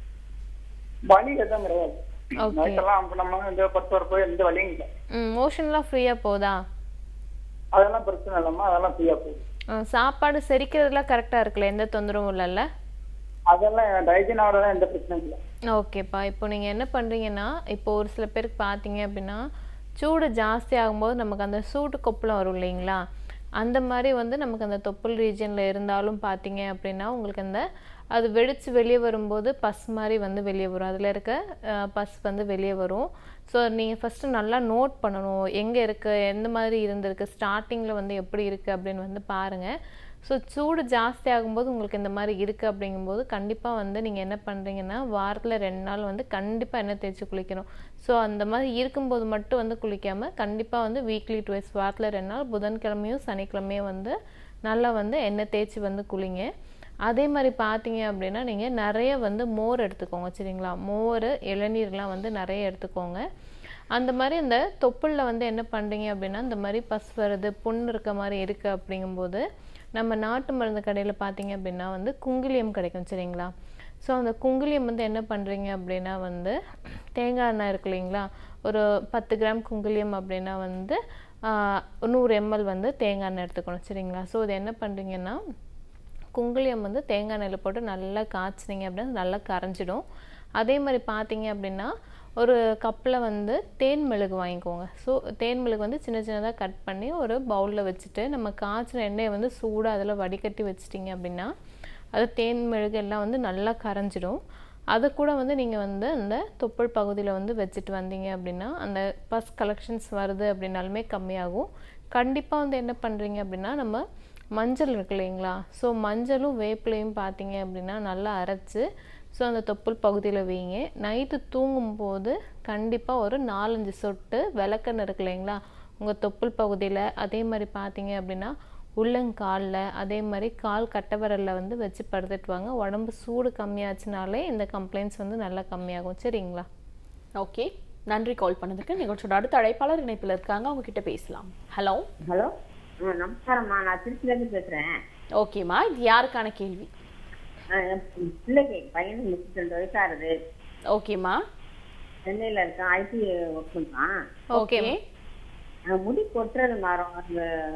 வலி எதுவும் கிடையாது Okay. நைட்டெல்லாம் நம்ம இந்த பத்து வரப்போ எந்த வலியும் இல்லை ம் மோஷன்லாம் ஃப்ரீயாக போதா அதெல்லாம் பிரச்சனை இல்லம்மா அதெல்லாம் ஃப்ரீயா போகுது ஆ, சாப்பாடு செரிக்கிறதுலாம் கரெக்டாக இருக்குல்ல எந்த தொந்தரவும் இல்லைல்ல அதெல்லாம் டைஜன் ஆகிறதா எந்த பிரச்சனையும் இல்லை ஓகேப்பா இப்போ நீங்கள் என்ன பண்ணுறீங்கன்னா இப்போ ஒரு சில பேருக்கு பார்த்தீங்க அப்படின்னா சூடு ஜாஸ்தி ஆகும்போது நமக்கு அந்த சூட்டு கொப்பளம் வரும் இல்லைங்களா அந்த மாதிரி வந்து நமக்கு அந்த தொப்புள் ரீஜனில் இருந்தாலும் பார்த்தீங்க அப்படின்னா உங்களுக்கு அந்த அது வெடிச்சு வெளியே வரும்போது பஸ் மாதிரி வந்து வெளியே வரும் அதில் இருக்க அஹ், பஸ் வந்து வெளியே வரும் ஸோ நீங்கள் ஃபஸ்ட்டு நல்லா நோட் பண்ணணும் எங்கே இருக்குது எந்த மாதிரி இருந்திருக்கு ஸ்டார்டிங்கில் வந்து எப்படி இருக்குது அப்படின்னு வந்து பாருங்கள் ஸோ சூடு ஜாஸ்தி ஆகும்போது உங்களுக்கு இந்த மாதிரி இருக்குது அப்படிங்கும்போது கண்டிப்பாக வந்து நீங்கள் என்ன பண்ணுறீங்கன்னா வாரத்தில் ரெண்டு நாள் வந்து கண்டிப்பாக எண்ணெய் தேய்ச்சி குளிக்கணும் ஸோ அந்த மாதிரி இருக்கும்போது மட்டும் வந்து குளிக்காமல் கண்டிப்பாக வந்து வீக்லி டுவைஸ் வாரத்தில் ரெண்டு நாள் புதன்கிழமையும் சனிக்கிழமையும் வந்து நல்லா வந்து எண்ணெய் தேய்ச்சி வந்து குளிங்க அதே மாதிரி பார்த்தீங்க அப்படின்னா நீங்கள் நிறைய வந்து மோர் எடுத்துக்கோங்க சரிங்களா மோர் இளநீர்லாம் வந்து நிறைய எடுத்துக்கோங்க அந்த மாதிரி அந்த தொப்புளில் வந்து என்ன பண்ணுறீங்க அப்படின்னா இந்த மாதிரி பஸ் வருது புண் இருக்க மாதிரி இருக்குது அப்படிங்கும்போது நம்ம நாட்டு மருந்து கடையில் பார்த்தீங்க அப்படின்னா வந்து குங்கிலியம் கிடைக்கும் சரிங்களா ஸோ அந்த குங்கிலியம் வந்து என்ன பண்ணுறீங்க அப்படின்னா வந்து தேங்காய் எண்ணெய் இருக்கு இல்லைங்களா ஒரு பத்து கிராம் குங்கிலியம் அப்படின்னா வந்து ஆஹ், நூறு எம்எல் வந்து தேங்காய் எண்ணெய் எடுத்துக்கணும் சரிங்களா ஸோ இது என்ன பண்ணுறீங்கன்னா குங்குளியம் வந்து தேங்காய் எண்ணெயில் போட்டு நல்லா காய்ச்சினீங்க அப்படின்னா நல்லா கரைஞ்சிடும் அதே மாதிரி பார்த்தீங்க அப்படின்னா ஒரு கப்பில் வந்து தேன் மெழுகு வாங்கிக்கோங்க ஸோ தேன் மெழுகு வந்து சின்ன சின்னதாக கட் பண்ணி ஒரு பவுலில் வச்சுட்டு நம்ம காய்ச்சின எண்ணெயை வந்து சூடாக அதில் வடிகட்டி வச்சிட்டிங்க அப்படின்னா அது தேன் மெழுகு எல்லாம் வந்து நல்லா கரைஞ்சிடும் அது கூட வந்து நீங்கள் வந்து அந்த தொப்புள் பகுதியில் வந்து வச்சுட்டு வந்தீங்க அப்படின்னா அந்த பஸ் கலெக்ஷன்ஸ் வருது அப்படின்னாலுமே கம்மியாகும் கண்டிப்பாக வந்து என்ன பண்ணுறீங்க அப்படின்னா நம்ம மஞ்சள் இருக்கு இல்லைங்களா ஸோ மஞ்சளும் வேப்பிலையும் பார்த்தீங்க அப்படின்னா நல்லா அரைச்சு ஸோ அந்த தொப்புள் பகுதியில் வைங்க நைட்டு தூங்கும்போது கண்டிப்பாக ஒரு நாலஞ்சு சொட்டு விளக்கெண்ணெய் இருக்கு இல்லைங்களா உங்கள் தொப்புள் பகுதியில் அதே மாதிரி பார்த்தீங்க அப்படின்னா உள்ளங்காலில் அதே மாதிரி கால் கட்டை விரல்ல வந்து வச்சு படுத்துட்டு வாங்க உடம்பு சூடு கம்மியாச்சுனாலே இந்த கம்ப்ளைண்ட்ஸ் வந்து நல்லா கம்மியாகும் சரிங்களா ஓகே நன்றி கால் பண்ணதுக்கு நிகழ்ச்சியோட அடுத்த அழைப்பாளர் இணைப்பில் இருக்காங்க அவங்க கிட்ட பேசலாம் ஹலோ ஹலோ ஆ, நமஸ்காரம்மா நான் திருச்சில இருந்து பேசுறேன் ஓகேம்மா இது யாருக்கான கேள்வி ஆ, என் பிள்ளைக்கு என் பையனுக்கு முப்பத்தி ரெண்டு வயசாகுது ஓகேம்மா சென்னையில இருக்கான் ஐடி ஒர்க் பண்றான் ஓகே ஆ, முடி கொட்டுறது மாறும் அந்த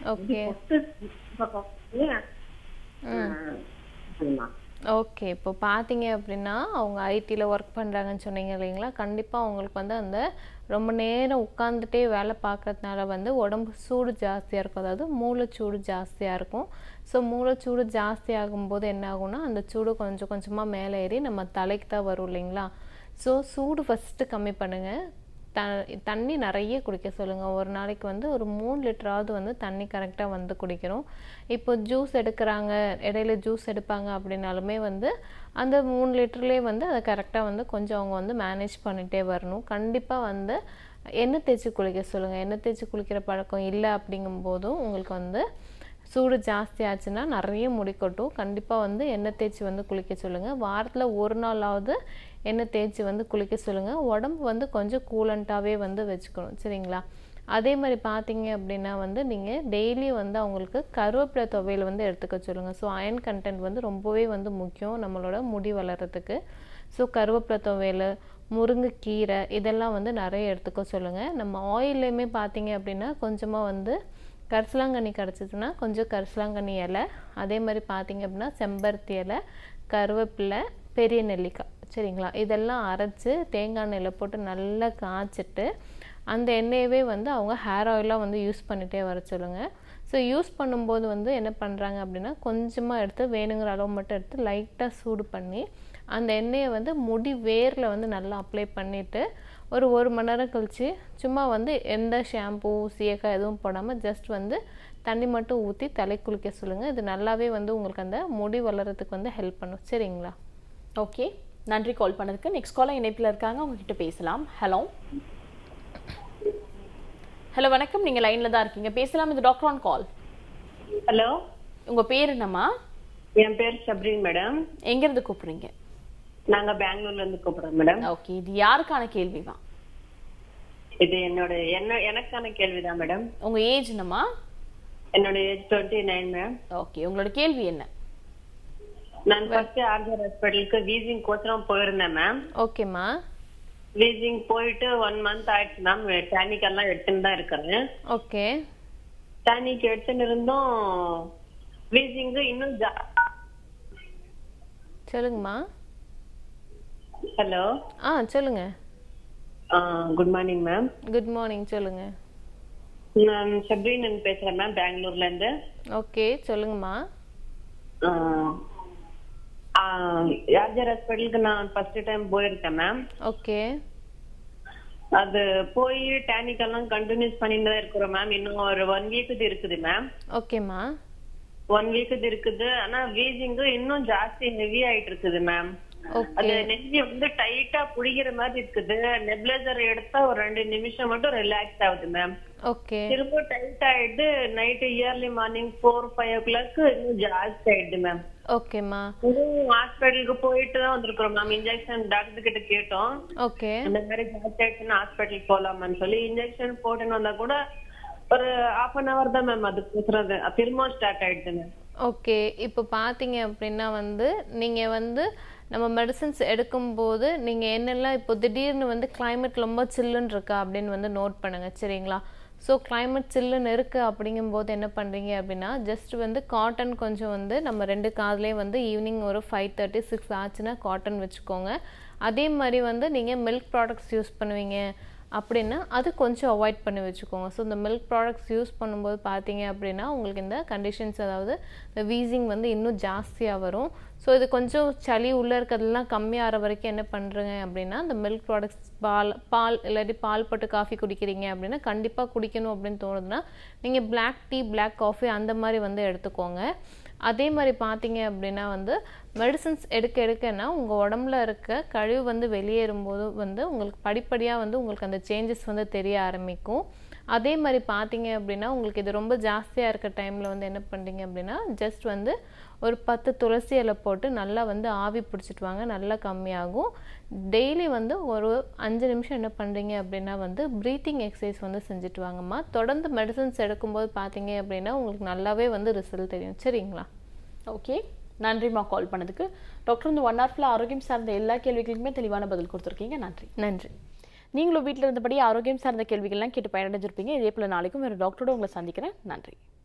ஓகே பொட்டு பக்கம் சரிம்மா ஓகே இப்போ பார்த்தீங்க அப்படின்னா அவங்க ஐடியில் ஒர்க் பண்ணுறாங்கன்னு சொன்னீங்க இல்லைங்களா கண்டிப்பாக அவங்களுக்கு வந்து அந்த ரொம்ப நேரம் உட்காந்துட்டே வேலை பார்க்கறதுனால வந்து உடம்பு சூடு ஜாஸ்தியாக இருக்கும் அதாவது மூளைச்சூடு ஜாஸ்தியாக இருக்கும் ஸோ மூளைச்சூடு ஜாஸ்தி ஆகும்போது என்ன ஆகும்னா அந்த சூடு கொஞ்சம் கொஞ்சமாக மேலே ஏறி நம்ம தலைக்கு தான் வரும் இல்லைங்களா ஸோ சூடு ஃபஸ்ட்டு கம்மி பண்ணுங்கள் த தண்ணி நிறைய குடிக்க சொல்லுங்கள் ஒரு நாளைக்கு வந்து ஒரு மூணு லிட்டராவது வந்து தண்ணி கரெக்டாக வந்து குடிக்கணும் இப்போ ஜூஸ் எடுக்கிறாங்க இடையில ஜூஸ் எடுப்பாங்க அப்படின்னாலுமே வந்து அந்த மூணு லிட்டர்லேயே வந்து அதை கரெக்டாக வந்து கொஞ்சம் அவங்க வந்து மேனேஜ் பண்ணிகிட்டே வரணும் கண்டிப்பாக வந்து எண்ணெய் தேய்ச்சி குளிக்க சொல்லுங்கள் எண்ணெய் தேய்ச்சி குளிக்கிற பழக்கம் இல்லை அப்படிங்கும்போதும் உங்களுக்கு வந்து சூடு ஜாஸ்தி ஆச்சுன்னா நிறைய முடி கொட்டும் கண்டிப்பாக வந்து எண்ணெய் தேய்ச்சி வந்து குளிக்க சொல்லுங்கள் வாரத்தில் ஒரு நாளாவது எண்ணெய் தேய்ச்சி வந்து குளிக்க சொல்லுங்கள் உடம்பு வந்து கொஞ்சம் கூலண்ட்டாகவே வந்து வச்சுக்கணும் சரிங்களா அதே மாதிரி பார்த்தீங்க அப்படின்னா வந்து நீங்கள் டெய்லி வந்து அவங்களுக்கு கருவேப்பிலை துவையல் வந்து எடுத்துக்க சொல்லுங்கள் ஸோ அயன் கண்டென்ட் வந்து ரொம்பவே வந்து முக்கியம் நம்மளோட முடி வளர்கிறதுக்கு ஸோ கருவேப்பிலை துவையல் முருங்கைக்கீரை இதெல்லாம் வந்து நிறைய எடுத்துக்க சொல்லுங்கள் நம்ம ஆயில்லையுமே பார்த்தீங்க அப்படின்னா கொஞ்சமாக வந்து கரிசலாங்கண்ணி கிடச்சிதுன்னா கொஞ்சம் கரிசலாங்கண்ணி இலை அதே மாதிரி பார்த்தீங்க அப்படின்னா செம்பருத்தி இலை கருவேப்பிலை பெரிய நெல்லிக்காய் சரிங்களா இதெல்லாம் அரைச்சி தேங்காய் எண்ணெயில் போட்டு நல்லா காய்ச்சிட்டு அந்த எண்ணெயவே வந்து அவங்க ஹேர் ஆயிலாக வந்து யூஸ் பண்ணிகிட்டே வர சொல்லுங்கள் ஸோ யூஸ் பண்ணும்போது வந்து என்ன பண்ணுறாங்க அப்படின்னா கொஞ்சமாக எடுத்து வேணுங்கிற அளவு மட்டும் எடுத்து லைட்டாக சூடு பண்ணி அந்த எண்ணெயை வந்து முடி வேரில் வந்து நல்லா அப்ளை பண்ணிவிட்டு ஒரு ஒரு மணி நேரம் கழித்து சும்மா வந்து எந்த ஷாம்பூ சீயக்காய் எதுவும் போடாமல் ஜஸ்ட் வந்து தண்ணி மட்டும் ஊற்றி தலை குளிக்க சொல்லுங்கள் இது நல்லாவே வந்து உங்களுக்கு அந்த முடி வளர்கிறதுக்கு வந்து ஹெல்ப் பண்ணும் சரிங்களா ஓகே நன்றி கால் பண்ணதுக்கு நெக்ஸ்ட் காலர் இணைப்பில் இருக்காங்க உங்ககிட்ட பேசலாம் ஹலோ ஹலோ வணக்கம் நீங்க லைன்ல தான் இருக்கீங்க பேசலாம் இது டாக்டர் ஆன் கால் ஹலோ உங்க பேர் என்னம்மா என் பேர் சப்ரீன் மேடம் எங்க இருந்து கூப்பிடுறீங்க நாங்க பெங்களூர்ல இருந்து கூப்பிடுறோம் மேடம் ஓகே இது யாருக்கான கேள்விமா இது என்னோட என்ன எனக்கான கேள்விதான் மேடம் உங்க ஏஜ் என்னம்மா என்னோட age twenty nine ma'am okay உங்களோட கேள்வி என்ன நான் ஃபர்ஸ்ட் ஆர்ஜர் ஹாஸ்பிட்டலுக்கு வீசிங் கோச்சரம் போயிருந்தேன் மேம் ஓகேம்மா வீசிங் போயிட்டு ஒன் மந்த் ஆயிடுச்சு மேம் டானிக் எல்லாம் எடுத்துன்னு தான் இருக்கிறேன் ஓகே டானிக் எடுத்துன்னு இருந்தும் வீசிங் இன்னும் சொல்லுங்கம்மா ஹலோ ஆ சொல்லுங்க good morning ma'am good morning சொல்லுங்க நான் சப்ரீன் பேசுறேன் மேம் பெங்களூர்ல இருந்து ஓகே சொல்லுங்கம்மா ஆர்ஜர் ஹாஸ்பிட்டலுக்கு நான் ஃபர்ஸ்ட் டைம் போயிருக்கேன் மேம் ஓகே அது போய் டேனிக் எல்லாம் கண்டினியூஸ் பண்ணிட்டு தான் இருக்கிறோம் மேம் இன்னும் ஒரு ஒன் வீக் இருக்குது மேம் ஓகேம்மா ஒன் வீக் இருக்குது ஆனா வீசிங் இன்னும் ஜாஸ்தி ஹெவி ஆயிட்டு இருக்குது மேம் அது நெஞ்சு வந்து டைட்டா புடிக்கிற மாதிரி இருக்குது நெப்லைசர் எடுத்தா ஒரு ரெண்டு நிமிஷம் மட்டும் ரிலாக்ஸ் ஆகுது மேம் ஓகே திரும்ப டைட் ஆயிடுது night early morning four five o'clock இன்னும் ஜாஸ்தி ஆயிடுது மேம் ஓகேம்மா ஹாஸ்பிட்டலுக்கு போயிட்டு தான் வந்திருக்கிறோம் மேம் இன்ஜெக்ஷன் டாக்டர் கிட்ட கேட்டோம் ஓகே இந்த மாதிரி ஜாஸ்தி ஆயிடுச்சுன்னா ஹாஸ்பிட்டல் போலாமான்னு சொல்லி இன்ஜெக்ஷன் போட்டுன்னு வந்தா கூட ஒரு ஹாஃப் அன் அவர் தான் மேம் அது பேசுறது திரும்ப ஸ்டார்ட் ஆயிடுது மேம் ஓகே இப்போ பார்த்தீங்க அப்படின்னா வந்து நீங்கள் வந்து நம்ம மெடிசன்ஸ் எடுக்கும்போது நீங்கள் என்னெல்லாம் இப்போ திடீர்னு வந்து கிளைமேட் ரொம்ப சில்லுன்னு இருக்கா அப்படின்னு வந்து நோட் பண்ணுங்கள் சரிங்களா ஸோ கிளைமேட் சில்லுன்னு இருக்குது அப்படிங்கும்போது என்ன பண்ணுறீங்க அப்படின்னா ஜஸ்ட் வந்து காட்டன் கொஞ்சம் வந்து நம்ம ரெண்டு காதுலேயும் வந்து ஈவினிங் ஒரு ஃபைவ் தேர்ட்டி சிக்ஸ் ஆச்சுன்னா காட்டன் வச்சுக்கோங்க அதே மாதிரி வந்து நீங்கள் மில்க் ப்ராடக்ட்ஸ் யூஸ் பண்ணுவீங்க அப்படின்னா அது கொஞ்சம் அவாய்ட் பண்ணி வச்சுக்கோங்க ஸோ இந்த மில்க் ப்ராடக்ட்ஸ் யூஸ் பண்ணும்போது பார்த்தீங்க அப்படின்னா உங்களுக்கு இந்த கண்டிஷன்ஸ் அதாவது இந்த வீசிங் வந்து இன்னும் ஜாஸ்தியாக வரும் ஸோ இது கொஞ்சம் சளி உள்ளே இருக்கிறதெல்லாம் கம்மியாகிற வரைக்கும் என்ன பண்ணுறங்க அப்படின்னா இந்த மில்க் ப்ராடக்ட்ஸ் பால் பால் இல்லாட்டி பால் போட்டு காஃபி குடிக்கிறீங்க அப்படின்னா கண்டிப்பாக குடிக்கணும் அப்படின்னு தோணுதுன்னா நீங்கள் பிளாக் டீ பிளாக் காஃபி அந்த மாதிரி வந்து எடுத்துக்கோங்க அதே மாதிரி பார்த்தீங்க அப்படின்னா வந்து மெடிசன்ஸ் எடுக்க எடுக்கன்னா உங்கள் உடம்புல இருக்க கழிவு வந்து வெளியேறும்போது வந்து உங்களுக்கு படிப்படியாக வந்து உங்களுக்கு அந்த சேஞ்சஸ் வந்து தெரிய ஆரம்பிக்கும் அதே மாதிரி பார்த்தீங்க அப்படின்னா உங்களுக்கு இது ரொம்ப ஜாஸ்தியாக இருக்க டைமில் வந்து என்ன பண்ணுறீங்க அப்படின்னா ஜஸ்ட் வந்து ஒரு பத்து துளசி இலை போட்டு நல்லா வந்து ஆவி பிடிச்சிட்டு வாங்க நல்லா கம்மியாகும் டெய்லி வந்து ஒரு அஞ்சு நிமிஷம் என்ன பண்ணுறீங்க அப்படின்னா வந்து ப்ரீத்திங் எக்ஸசைஸ் வந்து செஞ்சுட்டு வாங்கம்மா தொடர்ந்து மெடிசன்ஸ் எடுக்கும்போது பார்த்தீங்க அப்படின்னா உங்களுக்கு நல்லாவே வந்து ரிசல்ட் தெரியும் சரிங்களா ஓகே நன்றிம்மா கால் பண்ணதுக்கு டாக்டர் இந்த ஒன் ஹவர்ல ஆரோக்கியம் சார்ந்த எல்லா கேள்விகளுக்குமே தெளிவான பதில் கொடுத்துருக்கீங்க நன்றி நன்றி நீங்களும் வீட்டில் இருந்தபடி ஆரோக்கியம் சார்ந்த கேள்விகள்லாம் கேட்டு பயனடைஞ்சிருப்பீங்க இதே போல் நாளைக்கும் வேறு டாக்டரோட உங்களை சந்திக்கிறேன் நன்றி